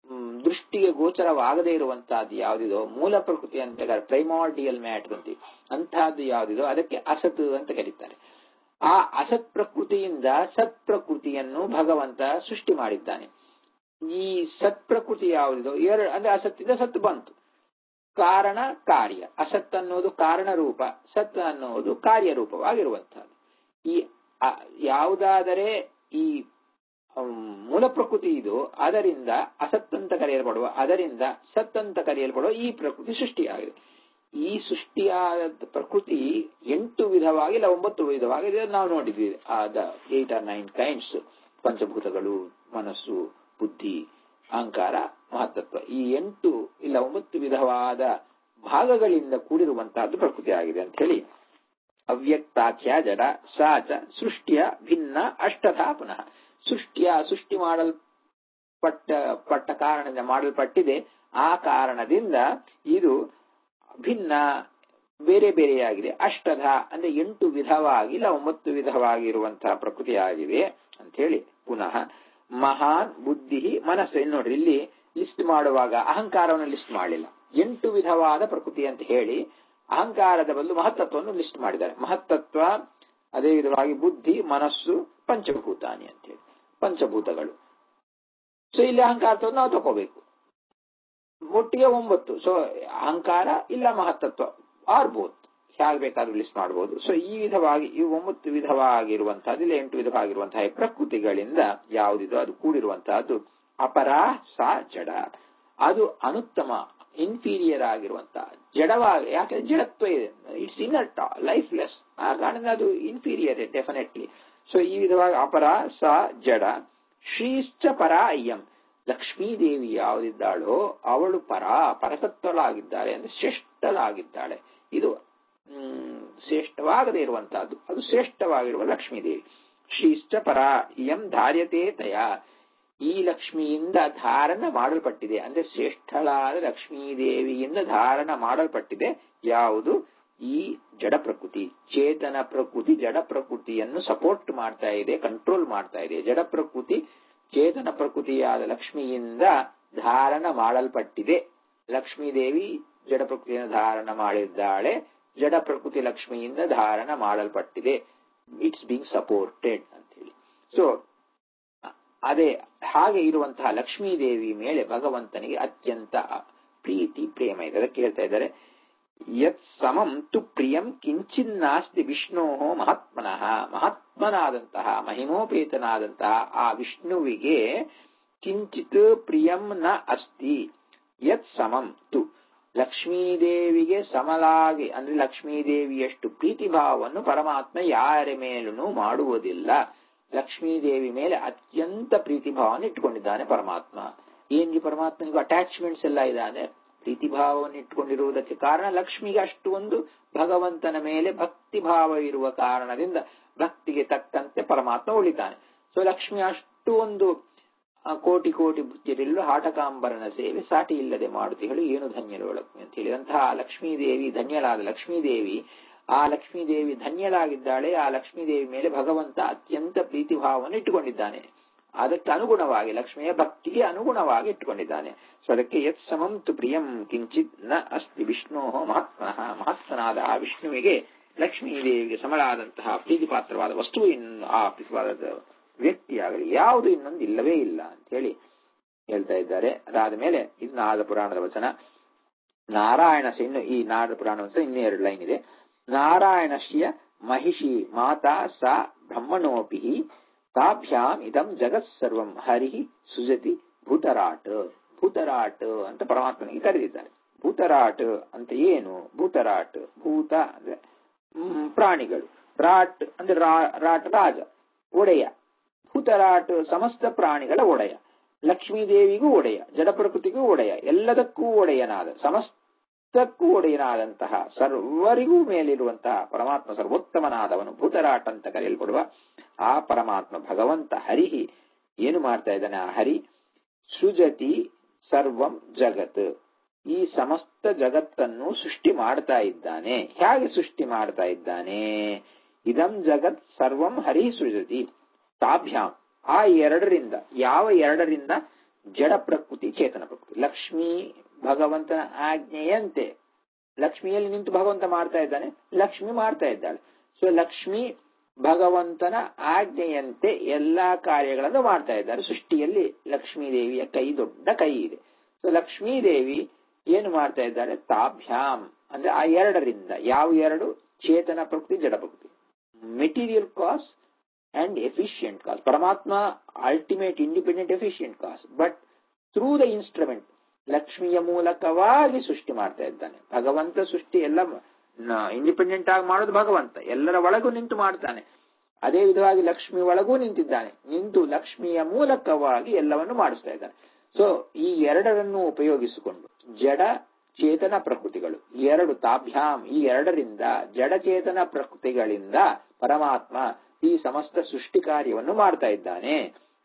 ಮ್, ದೃಷ್ಟಿಗೆ ಗೋಚರವಾಗದೇ ಇರುವಂತಹದ್ದು ಯಾವುದಿದೋ ಮೂಲ ಪ್ರಕೃತಿ ಅಂತ ಪ್ರೈಮಾರ್ಡಿಯಲ್ ಮ್ಯಾಟ್ ಅಂತೀವಿ ಅಂತಹದ್ದು ಯಾವುದಿದೋ ಅದಕ್ಕೆ ಅಸತ್ ಅಂತ ಕರೀತಾರೆ ಆ ಅಸತ್ ಪ್ರಕೃತಿಯಿಂದ ಸತ್ ಪ್ರಕೃತಿಯನ್ನು ಭಗವಂತ ಸೃಷ್ಟಿ ಮಾಡಿದ್ದಾನೆ ಈ ಸತ್ ಪ್ರಕೃತಿ ಯಾವುದಿದೋ ಎರಡು ಅಂದ್ರೆ ಅಸತ್ತಿಂದ ಸತ್ ಬಂತು ಕಾರಣ ಕಾರ್ಯ ಅಸತ್ ಅನ್ನೋದು ಕಾರಣ ರೂಪ ಸತ್ ಅನ್ನೋದು ಕಾರ್ಯರೂಪವಾಗಿರುವಂತಹದ್ದು ಈ ಅ- ಯಾವುದಾದರೆ ಈ ಅಮ್, ಮೂಲ ಪ್ರಕೃತಿ ಇದು ಅದರಿಂದ ಅಸತ್ ಅಂತ ಕರೆಯಲ್ಪಡುವ ಅದರಿಂದ ಸತ್ ಅಂತ ಕರೆಯಲ್ಪಡುವ ಈ ಪ್ರಕೃತಿ ಸೃಷ್ಟಿಯಾಗಿದೆ ಈ ಸೃಷ್ಟಿಯಾದ ಪ್ರಕೃತಿ ಎಂಟು ವಿಧವಾಗಿ ಇಲ್ಲ ಒಂಬತ್ತು ವಿಧವಾಗಿ ಇದೆ ನಾವು ನೋಡಿದ್ವಿ ಆದ ಏಟ್ ಆರ್ ನೈನ್ ಕೈಂಡ್ಸ್ ಪಂಚಭೂತಗಳು ಮನಸ್ಸು ಬುದ್ಧಿ ಅಹಂಕಾರ ಮಹತ್ತತ್ವ ಈ ಎಂಟು ಇಲ್ಲ ಒಂಬತ್ತು ವಿಧವಾದ ಭಾಗಗಳಿಂದ ಕೂಡಿರುವಂತಹದ್ದು ಪ್ರಕೃತಿ ಆಗಿದೆ ಅಂತ ಹೇಳಿ ಅವ್ಯಕ್ತಾಖ್ಯ ಜಡ ಸಾಚ ಸೃಷ್ಟಿಯ ಭಿನ್ನ ಅಷ್ಟಥಾ ಪುನಃ ಸೃಷ್ಟಿಯ ಸೃಷ್ಟಿ ಮಾಡಲ್ಪಟ್ಟ ಪಟ್ಟ ಕಾರಣದಿಂದ ಮಾಡಲ್ಪಟ್ಟಿದೆ ಆ ಕಾರಣದಿಂದ ಇದು ಭಿನ್ನ ಬೇರೆ ಬೇರೆಯಾಗಿದೆ ಅಷ್ಟಧ ಅಂದ್ರೆ ಎಂಟು ವಿಧವಾಗಿ ಇಲ್ಲ ಒಂಬತ್ತು ವಿಧವಾಗಿರುವಂತಹ ಪ್ರಕೃತಿ ಆಗಿದೆ ಅಂತ ಹೇಳಿ ಪುನಃ ಮಹಾನ್ ಬುದ್ಧಿ ಮನಸ್ಸು ಇನ್ನು ನೋಡ್ರಿ ಇಲ್ಲಿ ಲಿಸ್ಟ್ ಮಾಡುವಾಗ ಅಹಂಕಾರವನ್ನು ಲಿಸ್ಟ್ ಮಾಡಲಿಲ್ಲ ಎಂಟು ವಿಧವಾದ ಪ್ರಕೃತಿ ಅಂತ ಹೇಳಿ ಅಹಂಕಾರದ ಬದಲು ಮಹತ್ತತ್ವವನ್ನು ಲಿಸ್ಟ್ ಮಾಡಿದ್ದಾರೆ ಮಹತ್ತತ್ವ ಅದೇ ವಿಧವಾಗಿ ಬುದ್ಧಿ ಮನಸ್ಸು ಪಂಚಭೂತಾನಿ ಅಂತ ಹೇಳಿ ಪಂಚಭೂತಗಳು ಸೊ ಇಲ್ಲಿ ಅಹಂಕಾರತ್ವ ನಾವು ತಗೋಬೇಕು ಒಟ್ಟಿಗೆ ಒಂಬತ್ತು ಸೊ ಅಹಂಕಾರ ಇಲ್ಲ ಮಹತ್ತತ್ವ ಆರ್ ಬೋತ್ ಹೇಗೆ ಬೇಕಾದ್ರೂ ಲಿಸ್ಟ್ ಮಾಡಬಹುದು ಸೊ ಈ ವಿಧವಾಗಿ ಈ ಒಂಬತ್ತು ವಿಧವಾಗಿರುವಂತಹದ್ದು ಇಲ್ಲ ಎಂಟು ವಿಧವಾಗಿರುವಂತಹ ಈ ಪ್ರಕೃತಿಗಳಿಂದ ಯಾವುದಿದೋ ಅದು ಕೂಡಿರುವಂತಹದ್ದು ಅಪರ ಸಾ ಜಡ ಅದು ಅನುತ್ತಮ ಇನ್ಫೀರಿಯರ್ ಆಗಿರುವಂತಹ ಜಡವಾಗಿ ಯಾಕಂದ್ರೆ ಜಡತ್ವ ಇದೆ ಇಟ್ಸ್ ಇನ್ನಟ್ ಲೈಫ್ಲೆಸ್ ಆ ಕಾರಣದಿಂದ ಅದು ಇನ್ಫೀರಿಯರ್ ಡೆಫಿನೆಟ್ಲಿ ಸೊ ಈ ವಿಧವಾಗಿ ಅಪರ ಸ ಜಡ ಶ್ರೀಶ್ಚ ಪರ ಅಯ್ಯಂ ಲಕ್ಷ್ಮೀ ದೇವಿ ಯಾವುದಿದ್ದಾಳೋ ಅವಳು ಪರ ಪರಸತ್ವಳಾಗಿದ್ದಾಳೆ ಅಂದ್ರೆ ಶ್ರೇಷ್ಠಳಾಗಿದ್ದಾಳೆ ಇದು ಹ್ಮ್, ಶ್ರೇಷ್ಠವಾಗದೇ ಇರುವಂತಹದ್ದು ಅದು ಶ್ರೇಷ್ಠವಾಗಿರುವ ಲಕ್ಷ್ಮೀ ದೇವಿ ಶ್ರೀಶ್ಚ ಪರ ಇಯಂ ಧಾರ್ಯತೆ ತಯ ಈ ಲಕ್ಷ್ಮಿಯಿಂದ ಧಾರಣ ಮಾಡಲ್ಪಟ್ಟಿದೆ ಅಂದ್ರೆ ಶ್ರೇಷ್ಠಳಾದ ಲಕ್ಷ್ಮೀ ದೇವಿಯಿಂದ ಧಾರಣ ಮಾಡಲ್ಪಟ್ಟಿದೆ ಯಾವುದು ಈ ಜಡ ಪ್ರಕೃತಿ ಚೇತನ ಪ್ರಕೃತಿ ಜಡ ಪ್ರಕೃತಿಯನ್ನು ಸಪೋರ್ಟ್ ಮಾಡ್ತಾ ಇದೆ ಕಂಟ್ರೋಲ್ ಮಾಡ್ತಾ ಇದೆ ಜಡ ಪ್ರಕೃತಿ ಚೇತನ ಪ್ರಕೃತಿಯಾದ ಲಕ್ಷ್ಮಿಯಿಂದ ಧಾರಣ ಮಾಡಲ್ಪಟ್ಟಿದೆ ಲಕ್ಷ್ಮೀ ದೇವಿ ಜಡ ಪ್ರಕೃತಿಯನ್ನು ಧಾರಣ ಮಾಡಿದ್ದಾಳೆ ಜಡ ಪ್ರಕೃತಿ ಲಕ್ಷ್ಮಿಯಿಂದ ಧಾರಣ ಮಾಡಲ್ಪಟ್ಟಿದೆ ಇಟ್ಸ್ ಬೀಂಗ್ ಸಪೋರ್ಟೆಡ್ ಅಂತ ಹೇಳಿ ಸೊ ಅದೇ ಹಾಗೆ ಇರುವಂತಹ ಲಕ್ಷ್ಮೀ ದೇವಿ ಮೇಲೆ ಭಗವಂತನಿಗೆ ಅತ್ಯಂತ ಪ್ರೀತಿ ಪ್ರೇಮ ಇದೆ ಅದಕ್ಕೆ ಹೇಳ್ತಾ ಇದ್ದಾರೆ ಯತ್ ಸಮಂ ತು ಪ್ರಿಯಂ ಕಿಂಚಿನ್ನಾಸ್ತಿ ವಿಷ್ಣೋ ಮಹಾತ್ಮನಃ ಮಹಾತ್ಮನಾದಂತಹ ಮಹಿಮೋಪೇತನಾದಂತಹ ಆ ವಿಷ್ಣುವಿಗೆ ಕಿಂಚಿತ್ ಪ್ರಿಯಂ ನ ಅಸ್ತಿ ಯತ್ ಸಮಂ ತು ಲಕ್ಷ್ಮೀದೇವಿಗೆ ಸಮಲಾಗಿ ಅಂದ್ರೆ ಲಕ್ಷ್ಮೀದೇವಿಯಷ್ಟು ಪ್ರೀತಿ ಭಾವವನ್ನು ಪರಮಾತ್ಮ ಯಾರ ಮೇಲೂ ಮಾಡುವುದಿಲ್ಲ ಲಕ್ಷ್ಮೀದೇವಿ ಮೇಲೆ ಅತ್ಯಂತ ಪ್ರೀತಿ ಭಾವವನ್ನು ಇಟ್ಟುಕೊಂಡಿದ್ದಾನೆ ಪರಮಾತ್ಮ ಏನ್ರಿ ಪರಮಾತ್ಮನಿಗೂ ಅಟ್ಯಾಚ್ಮೆಂಟ್ಸ್ ಎಲ್ಲ ಇದ್ದಾನೆ ಪ್ರೀತಿ ಭಾವವನ್ನು ಇಟ್ಟುಕೊಂಡಿರುವುದಕ್ಕೆ ಕಾರಣ ಲಕ್ಷ್ಮಿಗೆ ಅಷ್ಟು ಒಂದು ಭಗವಂತನ ಮೇಲೆ ಭಕ್ತಿ ಭಾವ ಇರುವ ಕಾರಣದಿಂದ ಭಕ್ತಿಗೆ ತಕ್ಕಂತೆ ಪರಮಾತ್ಮ ಉಳಿತಾನೆ ಸೊ ಲಕ್ಷ್ಮಿ ಅಷ್ಟು ಒಂದು ಆ, ಕೋಟಿ ಕೋಟಿ ಬುದ್ಧಿರಿಲ್ಲು ಹಾಟಕಾಂಬರನ ಸೇವೆ ಸಾಟಿ ಇಲ್ಲದೆ ಮಾಡುತ್ತಿಗಳು ಏನು ಧನ್ಯಳು ಲಕ್ಷ್ಮಿ ಅಂತ ಹೇಳಿದಂತಹ ಲಕ್ಷ್ಮೀ ದೇವಿ ಧನ್ಯಳಾದ ಲಕ್ಷ್ಮೀ ದೇವಿ ಆ ಲಕ್ಷ್ಮೀ ದೇವಿ ಧನ್ಯಳಾಗಿದ್ದಾಳೆ ಆ ಲಕ್ಷ್ಮೀ ದೇವಿ ಮೇಲೆ ಭಗವಂತ ಅತ್ಯಂತ ಪ್ರೀತಿ ಭಾವವನ್ನು ಇಟ್ಟುಕೊಂಡಿದ್ದಾನೆ ಅದಕ್ಕೆ ಅನುಗುಣವಾಗಿ ಲಕ್ಷ್ಮಿಯ ಭಕ್ತಿಗೆ ಅನುಗುಣವಾಗಿ ಇಟ್ಟುಕೊಂಡಿದ್ದಾನೆ ಸೊ ಅದಕ್ಕೆ ಯತ್ ಸಮಂ ತು ಪ್ರಿಯಂ ಕಿಂಚಿತ್ ನ ಅಸ್ತಿ ವಿಷ್ಣು ಮಹಾತ್ಮನಃ ಮಹಾತ್ಮನಾದ ಆ ವಿಷ್ಣುವಿಗೆ ಲಕ್ಷ್ಮೀ ದೇವಿಗೆ ಸಮಳಾದಂತಹ ಪ್ರೀತಿ ಪಾತ್ರವಾದ ವಸ್ತು ಇನ್ನು ಆ ಪ್ರೀತಿವಾದ ವ್ಯಕ್ತಿಯಾಗಲಿ ಯಾವುದು ಇನ್ನೊಂದು ಇಲ್ಲವೇ ಇಲ್ಲ ಅಂತ ಹೇಳಿ ಹೇಳ್ತಾ ಇದ್ದಾರೆ ಅದಾದ ಮೇಲೆ ಇದು ನಾರದ ಪುರಾಣದ ವಚನ ನಾರಾಯಣ ಇನ್ನು ಈ ನಾರದ ಪುರಾಣ ವಚನ ಇನ್ನೂ ಎರಡು ಲೈನ್ ಇದೆ ನಾರಾಯಣಶ್ಯ ಮಹಿಷಿ ಮಾತಾ ಸಾ ಬ್ರಹ್ಮಣೋಪಿ ತಾಭ್ಯಾಂ ಇದಂ ಜಗತ್ ಸರ್ವಂ ಹರಿ ಸುಜತಿ ಭೂತರಾಟ್ ಭೂತರಾಟ್ ಅಂತ ಪರಮಾತ್ಮನಿಗೆ ಕರೆದಿದ್ದಾರೆ ಭೂತರಾಟ್ ಅಂತ ಏನು ಭೂತರಾಟ್ ಭೂತ ಅಂದ್ರೆ ಹ್ಮ್, ಪ್ರಾಣಿಗಳು ರಾಟ್ ಅಂದ್ರೆ ರಾ- ರಾಟ್ ರಾಜ ಒಡೆಯ ಭೂತರಾಟ್ ಸಮಸ್ತ ಪ್ರಾಣಿಗಳ ಒಡೆಯ ಲಕ್ಷ್ಮೀ ದೇವಿಗೂ ಒಡೆಯ ಜಡ ಪ್ರಕೃತಿಗೂ ಒಡೆಯ ಎಲ್ಲದಕ್ಕೂ ಒಡೆಯನಾದ ಸಮಸ್ತಕ್ಕೂ ಒಡೆಯನಾದಂತಹ ಸರ್ವರಿಗೂ ಮೇಲಿರುವಂತಹ ಪರಮಾತ್ಮ ಸರ್ವೋತ್ತಮನಾದವನು ಭೂತರಾಟ್ ಅಂತ ಕರೆಯಲ್ಪಡುವ ಆ ಪರಮಾತ್ಮ ಭಗವಂತ ಹರಿಹಿ ಏನು ಮಾಡ್ತಾ ಇದ್ದಾನೆ ಆ ಹರಿ ಸೃಜತಿ ಸರ್ವಂ ಜಗತ್ ಈ ಸಮಸ್ತ ಜಗತ್ತನ್ನು ಸೃಷ್ಟಿ ಮಾಡ್ತಾ ಇದ್ದಾನೆ ಹೇಗೆ ಸೃಷ್ಟಿ ಮಾಡ್ತಾ ಇದ್ದಾನೆ ಇದಂ ಜಗತ್ ಸರ್ವಂ ಹರಿ ಸೃಜತಿ ತಾಭ್ಯಾಂ ಆ ಎರಡರಿಂದ ಯಾವ ಎರಡರಿಂದ ಜಡ ಪ್ರಕೃತಿ ಚೇತನ ಪ್ರಕೃತಿ ಲಕ್ಷ್ಮಿ ಭಗವಂತನ ಆಜ್ಞೆಯಂತೆ ಲಕ್ಷ್ಮಿಯಲ್ಲಿ ನಿಂತು ಭಗವಂತ ಮಾಡ್ತಾ ಇದ್ದಾನೆ ಲಕ್ಷ್ಮಿ ಮಾಡ್ತಾ ಇದ್ದಾಳೆ ಸೊ ಲಕ್ಷ್ಮಿ ಭಗವಂತನ ಆಜ್ಞೆಯಂತೆ ಎಲ್ಲಾ ಕಾರ್ಯಗಳನ್ನು ಮಾಡ್ತಾ ಇದ್ದಾರೆ ಸೃಷ್ಟಿಯಲ್ಲಿ ಲಕ್ಷ್ಮೀ ದೇವಿಯ ಕೈ ದೊಡ್ಡ ಕೈ ಇದೆ ಸೊ ಲಕ್ಷ್ಮೀ ದೇವಿ ಏನು ಮಾಡ್ತಾ ಇದ್ದಾರೆ ತಾಭ್ಯಾಂ ಅಂದ್ರೆ ಆ ಎರಡರಿಂದ ಯಾವ ಎರಡು ಚೇತನ ಪ್ರಕೃತಿ ಜಡ ಪ್ರಕೃತಿ material cause and efficient cause Paramatma ultimate independent efficient cause but through the instrument ಲಕ್ಷ್ಮಿಯ ಮೂಲಕವಾಗಿ ಸೃಷ್ಟಿ ಮಾಡ್ತಾ ಇದ್ದಾನೆ ಭಗವಂತ ಸೃಷ್ಟಿ ಎಲ್ಲ ಇಂಡಿಪೆಂಡೆಂಟ್ ಆಗಿ ಮಾಡೋದು ಭಗವಂತ ಎಲ್ಲರ ಒಳಗೂ ನಿಂತು ಮಾಡ್ತಾನೆ ಅದೇ ವಿಧವಾಗಿ ಲಕ್ಷ್ಮಿ ಒಳಗೂ ನಿಂತಿದ್ದಾನೆ ನಿಂತು ಲಕ್ಷ್ಮಿಯ ಮೂಲಕವಾಗಿ ಎಲ್ಲವನ್ನು ಮಾಡಿಸ್ತಾ ಇದ್ದಾನೆ ಸೊ ಈ ಎರಡರನ್ನು ಉಪಯೋಗಿಸಿಕೊಂಡು ಜಡ ಚೇತನ ಪ್ರಕೃತಿಗಳು ಎರಡು ತಾಭ್ಯಾಂ ಈ ಎರಡರಿಂದ ಜಡಚೇತನ ಪ್ರಕೃತಿಗಳಿಂದ ಪರಮಾತ್ಮ ಈ ಸಮಸ್ತ ಸೃಷ್ಟಿ ಕಾರ್ಯವನ್ನು ಮಾಡ್ತಾ ಇದ್ದಾನೆ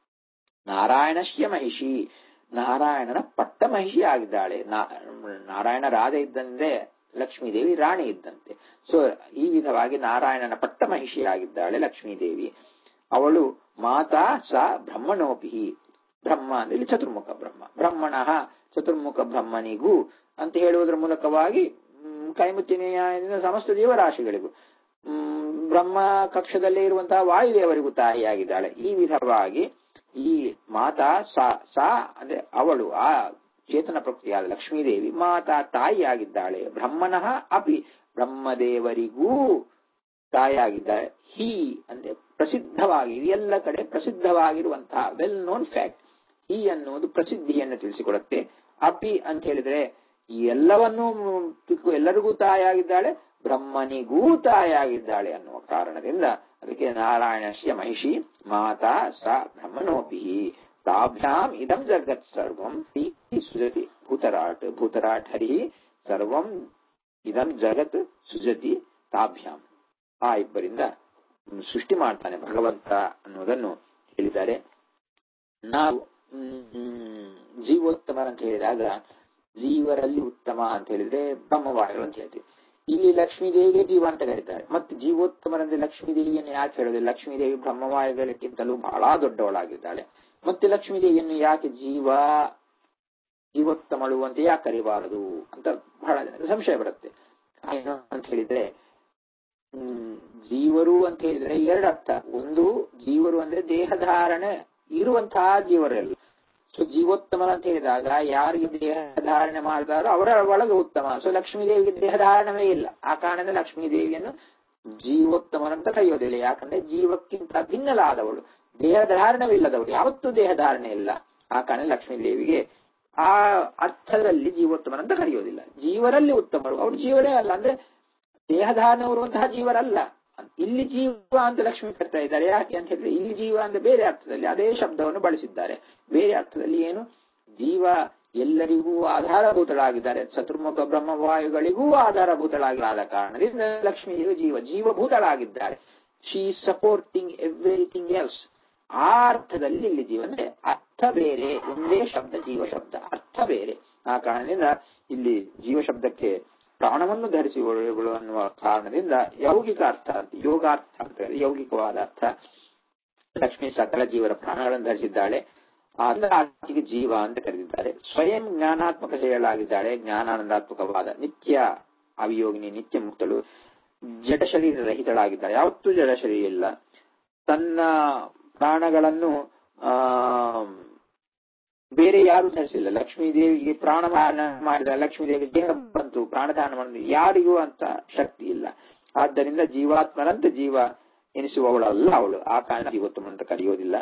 ನಾರಾಯಣಶ್ಯ ಮಹಿಷಿ ನಾರಾಯಣನ ಪಟ್ಟ ಮಹಿಷಿ ಆಗಿದ್ದಾಳೆ ನಾರಾಯಣ ರಾಧೆ ಇದ್ದಂತೆ ಲಕ್ಷ್ಮೀದೇವಿ ರಾಣಿ ಇದ್ದಂತೆ ಸೊ ಈ ವಿಧವಾಗಿ ನಾರಾಯಣನ ಪಟ್ಟ ಮಹಿಷಿ ಆಗಿದ್ದಾಳೆ ಲಕ್ಷ್ಮೀದೇವಿ ಅವಳು ಮಾತಾ ಸ ಬ್ರಹ್ಮಣೋಪಿ ಬ್ರಹ್ಮ ಅಂದ್ರೆ ಇಲ್ಲಿ ಚತುರ್ಮುಖ ಬ್ರಹ್ಮ ಬ್ರಹ್ಮಣಃ ಚತುರ್ಮುಖ ಬ್ರಹ್ಮನಿಗೂ ಅಂತ ಹೇಳುವುದರ ಮೂಲಕವಾಗಿ ಕೈಮುತ್ತಿ ನ್ಯಾಯದಿಂದ ಸಮಸ್ತ ಜೀವರಾಶಿಗಳಿಗೂ ಬ್ರಹ್ಮ ಕಕ್ಷದಲ್ಲೇ ಇರುವಂತಹ ವಾಯುದೇವರಿಗೂ ತಾಯಿಯಾಗಿದ್ದಾಳೆ ಈ ವಿಧವಾಗಿ ಈ ಮಾತಾ ಸಾ ಸಾ ಅಂದ್ರೆ ಅವಳು ಆ ಚೇತನ ಪ್ರಕೃತಿಯಾದ ಲಕ್ಷ್ಮೀದೇವಿ ಮಾತಾ ತಾಯಿಯಾಗಿದ್ದಾಳೆ ಬ್ರಹ್ಮನಃ ಅಪಿ ಬ್ರಹ್ಮದೇವರಿಗೂ ತಾಯಿಯಾಗಿದ್ದಾಳೆ ಹಿ ಅಂದ್ರೆ ಪ್ರಸಿದ್ಧವಾಗಿ ಎಲ್ಲ ಕಡೆ ಪ್ರಸಿದ್ಧವಾಗಿರುವಂತಹ ವೆಲ್ ನೋನ್ ಫ್ಯಾಕ್ಟ್ ಹಿ ಅನ್ನುವುದು ಪ್ರಸಿದ್ಧಿಯನ್ನು ತಿಳಿಸಿಕೊಡುತ್ತೆ ಅಪಿ ಅಂತ ಹೇಳಿದ್ರೆ ಎಲ್ಲವನ್ನೂ ಎಲ್ಲರಿಗೂ ತಾಯಿಯಾಗಿದ್ದಾಳೆ ಬ್ರಹ್ಮನಿಗೂ ತಾಯಿಯಾಗಿದ್ದಾಳೆ ಅನ್ನುವ ಕಾರಣದಿಂದ ಅದಕ್ಕೆ ನಾರಾಯಣಶ್ಯ ಮಹಿಷಿ ಮಾತಾ ಸ ಬ್ರಹ್ಮನೋಪಿ ತಾಭ್ಯಾಂ ಇದಂ ಜಗತ್ ಸರ್ವಂ ಸುಜತಿ ಭೂತರಾಟ್ ಭೂತರಾಟ್ ಹರಿ ಸರ್ವಂ ಇದಂ ಜಗತ್ ಸುಜತಿ ತಾಭ್ಯಾಂ ಆ ಇಬ್ಬರಿಂದ ಸೃಷ್ಟಿ ಮಾಡ್ತಾನೆ ಭಗವಂತ ಅನ್ನೋದನ್ನು ಹೇಳಿದ್ದಾರೆ ನಾವು ಜೀವೋತ್ತಮರಂತ ಹೇಳಿದಾಗ ಜೀವರಲ್ಲಿ ಉತ್ತಮ ಅಂತ ಹೇಳಿದ್ರೆ ಬ್ರಹ್ಮವಾಯುಗಳು ಅಂತ ಹೇಳ್ತೀವಿ ಇಲ್ಲಿ ಲಕ್ಷ್ಮೀ ದೇವಿಗೆ ಜೀವ ಅಂತ ಕರೀತಾರೆ ಮತ್ತೆ ಜೀವೋತ್ತಮರಂದ್ರೆ ಲಕ್ಷ್ಮೀ ದೇವಿಯನ್ನು ಯಾಕೆ ಹೇಳೋದು ಲಕ್ಷ್ಮೀ ದೇವಿ ಬ್ರಹ್ಮವಾಯುಗಳಿಗಿಂತಲೂ ಬಹಳ ದೊಡ್ಡವಳಾಗಿದ್ದಾಳೆ ಮತ್ತೆ ಲಕ್ಷ್ಮೀ ದೇವಿಯನ್ನು ಯಾಕೆ ಜೀವ ಜೀವೋತ್ತಮಳು ಅಂತ ಯಾಕೆ ಕರಿಬಾರದು ಅಂತ ಬಹಳ ಜನಕ್ಕೆ ಸಂಶಯ ಬರುತ್ತೆ ಏನು ಅಂತ ಹೇಳಿದ್ರೆ ಹ್ಮ್ ಜೀವರು ಅಂತ ಹೇಳಿದ್ರೆ ಎರಡು ಅರ್ಥ ಒಂದು ಜೀವರು ಅಂದ್ರೆ ದೇಹಧಾರಣೆ ಇರುವಂತಹ ಜೀವರೆಲ್ಲ ಸೊ ಜೀವೋತ್ತಮ ಅಂತ ಹೇಳಿದಾಗ ಯಾರಿಗೆ ದೇಹ ಧಾರಣೆ ಮಾಡಿದಾರೋ ಅವರ ಒಳಗೆ ಉತ್ತಮ ಸೊ ಲಕ್ಷ್ಮೀ ದೇವಿಗೆ ದೇಹ ಧಾರಣವೇ ಇಲ್ಲ ಆ ಕಾರಣದಿಂದ ಲಕ್ಷ್ಮೀ ದೇವಿಯನ್ನು ಜೀವೋತ್ತಮರಂತ ಕರೆಯೋದಿಲ್ಲ ಯಾಕಂದ್ರೆ ಜೀವಕ್ಕಿಂತ ಭಿನ್ನಲಾದವಳು ದೇಹ ಧಾರಣವಿಲ್ಲದವಳು ಯಾವತ್ತೂ ದೇಹ ಧಾರಣೆ ಇಲ್ಲ ಆ ಕಾರಣ ಲಕ್ಷ್ಮೀ ದೇವಿಗೆ ಆ ಅರ್ಥದಲ್ಲಿ ಜೀವೋತ್ತಮರಂತ ಕರೆಯೋದಿಲ್ಲ ಜೀವರಲ್ಲಿ ಉತ್ತಮರು ಅವ್ರು ಜೀವರೇ ಅಲ್ಲ ಅಂದ್ರೆ ದೇಹಧಾರಣ ಬರುವಂತಹ ಜೀವರಲ್ಲ ಇಲ್ಲಿ ಜೀವ ಅಂತ ಲಕ್ಷ್ಮಿ ಕರ್ತಾ ಇದ್ದಾರೆ ಯಾಕೆ ಅಂತ ಹೇಳಿದ್ರೆ ಇಲ್ಲಿ ಜೀವ ಅಂದ್ರೆ ಬೇರೆ ಅರ್ಥದಲ್ಲಿ ಅದೇ ಶಬ್ದವನ್ನು ಬಳಸಿದ್ದಾರೆ ಬೇರೆ ಅರ್ಥದಲ್ಲಿ ಏನು ಜೀವ ಎಲ್ಲರಿಗೂ ಆಧಾರಭೂತಳಾಗಿದ್ದಾರೆ ಚತುರ್ಮುಖ ಬ್ರಹ್ಮವಾಯುಗಳಿಗೂ ಆಧಾರಭೂತಳಾಗಲಾದ ಕಾರಣದಿಂದ ಲಕ್ಷ್ಮಿಯು ಜೀವ ಜೀವಭೂತಳಾಗಿದ್ದಾರೆ ಶಿ ಸಪೋರ್ಟಿಂಗ್ ಎವ್ರಿಥಿಂಗ್ ಎಲ್ಸ್ ಆ ಅರ್ಥದಲ್ಲಿ ಇಲ್ಲಿ ಜೀವ ಅಂದ್ರೆ ಅರ್ಥ ಬೇರೆ ಒಂದೇ ಶಬ್ದ ಜೀವ ಶಬ್ದ ಅರ್ಥ ಬೇರೆ ಆ ಕಾರಣದಿಂದ ಇಲ್ಲಿ ಜೀವ ಶಬ್ದಕ್ಕೆ ಪ್ರಾಣವನ್ನು ಧರಿಸಿಕೊಳ್ಳುಗಳು ಅನ್ನುವ ಕಾರಣದಿಂದ ಯೌಗಿಕ ಅರ್ಥ ಅಂತ ಯೋಗಾರ್ಥ ಅಂತ ಯೌಗಿಕವಾದ ಅರ್ಥ ಲಕ್ಷ್ಮಿ ಸಕಲ ಜೀವರ ಪ್ರಾಣಗಳನ್ನು ಧರಿಸಿದ್ದಾಳೆ ಆಕೆಗೆ ಜೀವ ಅಂತ ಕರೆದಿದ್ದಾರೆ ಸ್ವಯಂ ಜ್ಞಾನಾತ್ಮಕ ಶರೀರಳಾಗಿದ್ದಾಳೆ ಜ್ಞಾನಾನಂದಾತ್ಮಕವಾದ ನಿತ್ಯ ಅವಿಯೋಗಿನಿ ನಿತ್ಯ ಮುಕ್ತಳು ಜಡ ಶರೀರ ರಹಿತಳಾಗಿದ್ದಾಳೆ ಯಾವತ್ತೂ ಜಡ ಶರೀರ ಇಲ್ಲ ತನ್ನ ಪ್ರಾಣಗಳನ್ನು ಆ ಬೇರೆ ಯಾರು ಧರಿಸಿಲ್ಲ ಲಕ್ಷ್ಮೀ ದೇವಿಗೆ ಪ್ರಾಣದಾನ ಮಾಡಿದ ಲಕ್ಷ್ಮೀ ದೇವಿ ದೇಹ ಬಂತು ಪ್ರಾಣದಾನ ಮಾಡಿದ ಯಾರಿಗೂ ಅಂತ ಶಕ್ತಿ ಇಲ್ಲ ಆದ್ದರಿಂದ ಜೀವಾತ್ಮರಂತ ಜೀವ ಎನಿಸುವವಳಲ್ಲ ಅವಳು ಆ ಕಾರಣ ಜೀವೋತ್ತಮ ಅಂತ ಕರೆಯೋದಿಲ್ಲ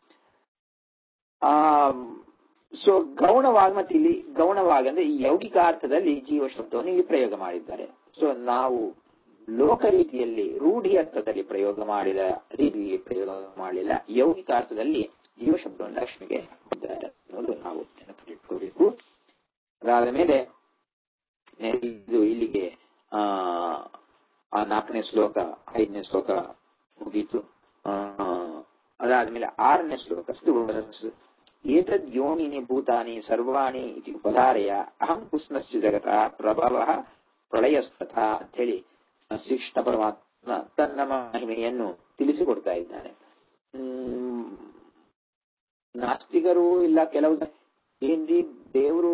ಆ ಸೊ ಗೌಣವಾಗಿ ಮತ್ತೆ ಇಲ್ಲಿ ಗೌಣವಾಗಿ ಅಂದ್ರೆ ಈ ಯೌಗಿಕ ಅರ್ಥದಲ್ಲಿ ಜೀವ ಶಬ್ದವನ್ನು ಇಲ್ಲಿ ಪ್ರಯೋಗ ಮಾಡಿದ್ದಾರೆ ಸೊ ನಾವು ಲೋಕ ರೀತಿಯಲ್ಲಿ ರೂಢಿ ಅರ್ಥದಲ್ಲಿ ಪ್ರಯೋಗ ಮಾಡಿದ ರೀತಿಯಲ್ಲಿ ಪ್ರಯೋಗ ಮಾಡಲಿಲ್ಲ ಯೌಗಿಕ ಅರ್ಥದಲ್ಲಿ ಜೀವ ಶಬ್ದವನ್ನು ಲಕ್ಷ್ಮಿಗೆ ಇದ್ದಾರೆ ಅನ್ನೋದು ನಾವು ನೆನಪಿಟ್ಕೋಬೇಕು ಅದಾದ ಮೇಲೆ ಇದು ಇಲ್ಲಿಗೆ ಆ ಆ ನಾಲ್ಕನೇ ಶ್ಲೋಕ ಐದನೇ ಶ್ಲೋಕ ಮುಗೀತು ಅದಾದ್ಮೇಲೆ ಆರನೇ ಶ್ಲೋಕ ಏತದ್ ಯೋನಿನಿ ಭೂತಾನಿ ಸರ್ವಾಣಿ ಇತಿ ಉಪಧಾರೆಯ ಅಹಂ ಕುಸ್ನಸ್ಯ ಜಗತ ಪ್ರಭವ ಪ್ರಳಯಸ್ತಥ ಅಂತ ಹೇಳಿ ಶಿಕ್ಷಣ ಪರಮಾತ್ಮ ತನ್ನ ಮಹಿಮೆಯನ್ನು ತಿಳಿಸಿಕೊಡ್ತಾ ಇದ್ದಾನೆ ಹ್ಮ್ ನಾಸ್ತಿಕರು ಇಲ್ಲ ಕೆಲವು ಏನ್ರಿ ದೇವರು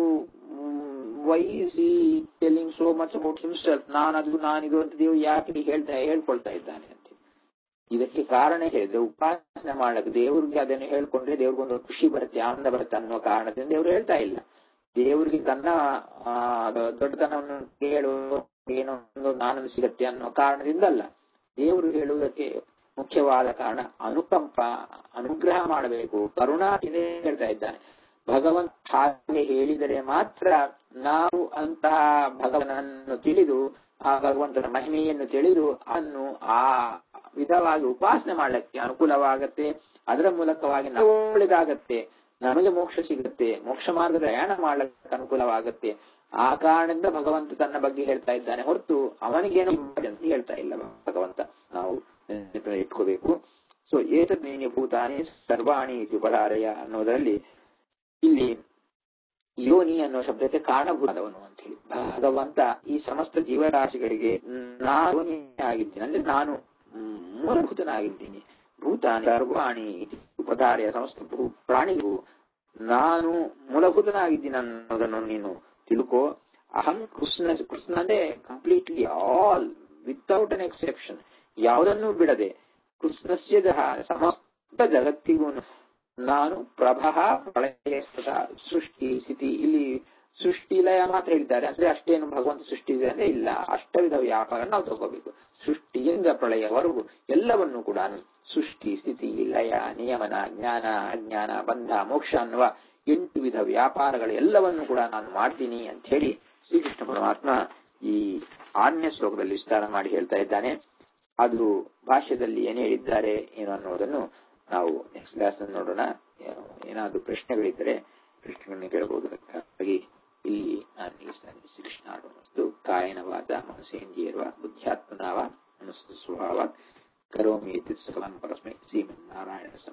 why is he telling so much about himself ನಾನದು ನಾನಿದು ಅಂತ ದೇವರು ಯಾಕೆ ಹೇಳ್ತಾ ಹೇಳ್ಕೊಳ್ತಾ ಇದ್ದಾನೆ ಅಂತ ಇದಕ್ಕೆ ಕಾರಣ ಹೇಳಿದ್ರೆ ಉಪಾಸನೆ ಮಾಡಕ್ಕೆ ದೇವ್ರಿಗೆ ಅದನ್ನು ಹೇಳ್ಕೊಂಡ್ರೆ ದೇವ್ರಿಗೊಂದು ಖುಷಿ ಬರುತ್ತೆ ಆನಂದ ಬರುತ್ತೆ ಅನ್ನೋ ಕಾರಣದಿಂದ ದೇವ್ರು ಹೇಳ್ತಾ ಇಲ್ಲ ದೇವರಿಗೆ ತನ್ನ ಆ, ದೊಡ್ಡತನವನ್ನು ಕೇಳು ಏನೋ ಒಂದು ಆನಂದ ಸಿಗತ್ತೆ ಅನ್ನೋ ಕಾರಣದಿಂದಲ್ಲ ದೇವರು ಹೇಳುವುದಕ್ಕೆ ಮುಖ್ಯವಾದ ಕಾರಣ ಅನುಕಂಪ ಅನುಗ್ರಹ ಮಾಡಬೇಕು ಕರುಣಾತಿದೆ ಹೇಳ್ತಾ ಇದ್ದಾನೆ ಭಗವಂತ ಹಾಗೆ ಹೇಳಿದರೆ ಮಾತ್ರ ನಾವು ಅಂತಹ ಭಗವನನ್ನು ತಿಳಿದು ಆ ಭಗವಂತನ ಮಹಿಮೆಯನ್ನು ತಿಳಿದು ಅನ್ನು ಆ ವಿಧವಾಗಿ ಉಪಾಸನೆ ಮಾಡಲಿಕ್ಕೆ ಅನುಕೂಲವಾಗತ್ತೆ ಅದರ ಮೂಲಕವಾಗಿ ನಾವು ಒಳ್ಳೆದಾಗತ್ತೆ ನಮಗೆ ಮೋಕ್ಷ ಸಿಗುತ್ತೆ ಮೋಕ್ಷ ಮಾರ್ಗದ ಪ್ರಯಾಣ ಮಾಡಲಿಕ್ಕೆ ಅನುಕೂಲವಾಗುತ್ತೆ ಆ ಕಾರಣದಿಂದ ಭಗವಂತ ತನ್ನ ಬಗ್ಗೆ ಹೇಳ್ತಾ ಇದ್ದಾನೆ ಹೊರತು ಅವನಿಗೇನು ಅಂತ ಹೇಳ್ತಾ ಇಲ್ಲ ಭಗವಂತ ನಾವು ನೆನಪಿನಲ್ಲಿ ಇಟ್ಕೋಬೇಕು ಸೊ ಏತದ್ನೇನಿ ಭೂತಾನಿ ಸರ್ವಾಣಿ ಇತಿ ಉಪಧಾರಯ ಅನ್ನೋದರಲ್ಲಿ ಇಲ್ಲಿ ಯೋನಿ ಅನ್ನೋ ಶಬ್ದಕ್ಕೆ ಕಾರಣಭೂತವನು ಅಂತ ಹೇಳಿ ಭಗವಂತ ಈ ಸಮಸ್ತ ಜೀವರಾಶಿಗಳಿಗೆ ನಾನು ಆಗಿದ್ದೀನಿ ಅಂದ್ರೆ ನಾನು ಮ್, ಮೂಲಭೂತನಾಗಿದ್ದೀನಿ ಭೂತಾನಿ ಸರ್ವಾಣಿ ಇತಿ ಉಪಧಾರ್ಯ ಸಮಸ್ತ ಭೂ ಪ್ರಾಣಿಗೂ ನಾನು ಮೂಲಭೂತನಾಗಿದ್ದೀನಿ ಅನ್ನೋದನ್ನು ನೀನು ತಿಳ್ಕೋ ಅಹಂ ಕೃಷ್ಣ ಕೃಷ್ಣ ಅಂದ್ರೆ completely all without an exception ಯಾವುದನ್ನೂ ಬಿಡದೆ ಕೃಷ್ಣಸ್ಯ ಜಹ- ಸಮಸ್ತ ಜಗತ್ತಿಗೂ ನಾನು ಪ್ರಭಃ ಪ್ರಳಯ ಸೃಷ್ಟಿ ಸ್ಥಿತಿ ಇಲ್ಲಿ ಸೃಷ್ಟಿ ಲಯ ಮಾತ್ರ ಹೇಳ್ತಾರೆ ಅಂದ್ರೆ ಅಷ್ಟೇನು ಭಗವಂತ ಸೃಷ್ಟಿ ಇದೆ ಅಂದ್ರೆ ಇಲ್ಲ ಅಷ್ಟವಿಧ ವ್ಯಾಪಾರ ನಾವು ತಗೋಬೇಕು ಸೃಷ್ಟಿಯಿಂದ ಪ್ರಳಯವರೆಗೂ ಎಲ್ಲವನ್ನು ಕೂಡ ಸೃಷ್ಟಿ ಸ್ಥಿತಿ ಲಯ ನಿಯಮನ ಜ್ಞಾನ ಅಜ್ಞಾನ ಬಂಧ ಮೋಕ್ಷ ಅನ್ನುವ ಎಂಟು ವಿಧ ವ್ಯಾಪಾರಗಳು ಎಲ್ಲವನ್ನು ಕೂಡ ನಾನು ಮಾಡ್ತೀನಿ ಅಂತ ಹೇಳಿ ಶ್ರೀಕೃಷ್ಣ ಪರಮಾತ್ಮ ಈ ಆರನೇ ಶ್ಲೋಕದಲ್ಲಿ ವಿಸ್ತಾರ ಮಾಡಿ ಹೇಳ್ತಾ ಇದ್ದಾನೆ ಅದು ಭಾಷ್ಯದಲ್ಲಿ ಏನ್ ಹೇಳಿದ್ದಾರೆ ಏನು ಅನ್ನೋದನ್ನು ನಾವು ನೆಕ್ಸ್ಟ್ ಕ್ಲಾಸ್ ನೋಡೋಣ ಏನಾದ್ರು ಪ್ರಶ್ನೆಗಳಿದ್ದರೆ ಪ್ರಶ್ನೆಗಳನ್ನ ಕೇಳಬಹುದು ಹಾಗಾಗಿ ಇಲ್ಲಿ ನಾನು ನಿಲ್ಲಿಸ್ತಾನೆ ಶ್ರೀಕೃಷ್ಣ ಮತ್ತು ಕಾಯನವಾದ ಮನಸೇಂದ್ರಿಯರ್ವ ಬುದ್ಧ್ಯಾತ್ಮನಾವ ಮನಸ್ಸು ಸ್ವಭಾವ ಕರೋಮಿ ಇತಿ ಸಕಲಂ ಪರಸ್ಮೈ ಶ್ರೀಮನ್ನಾರಾಯಣ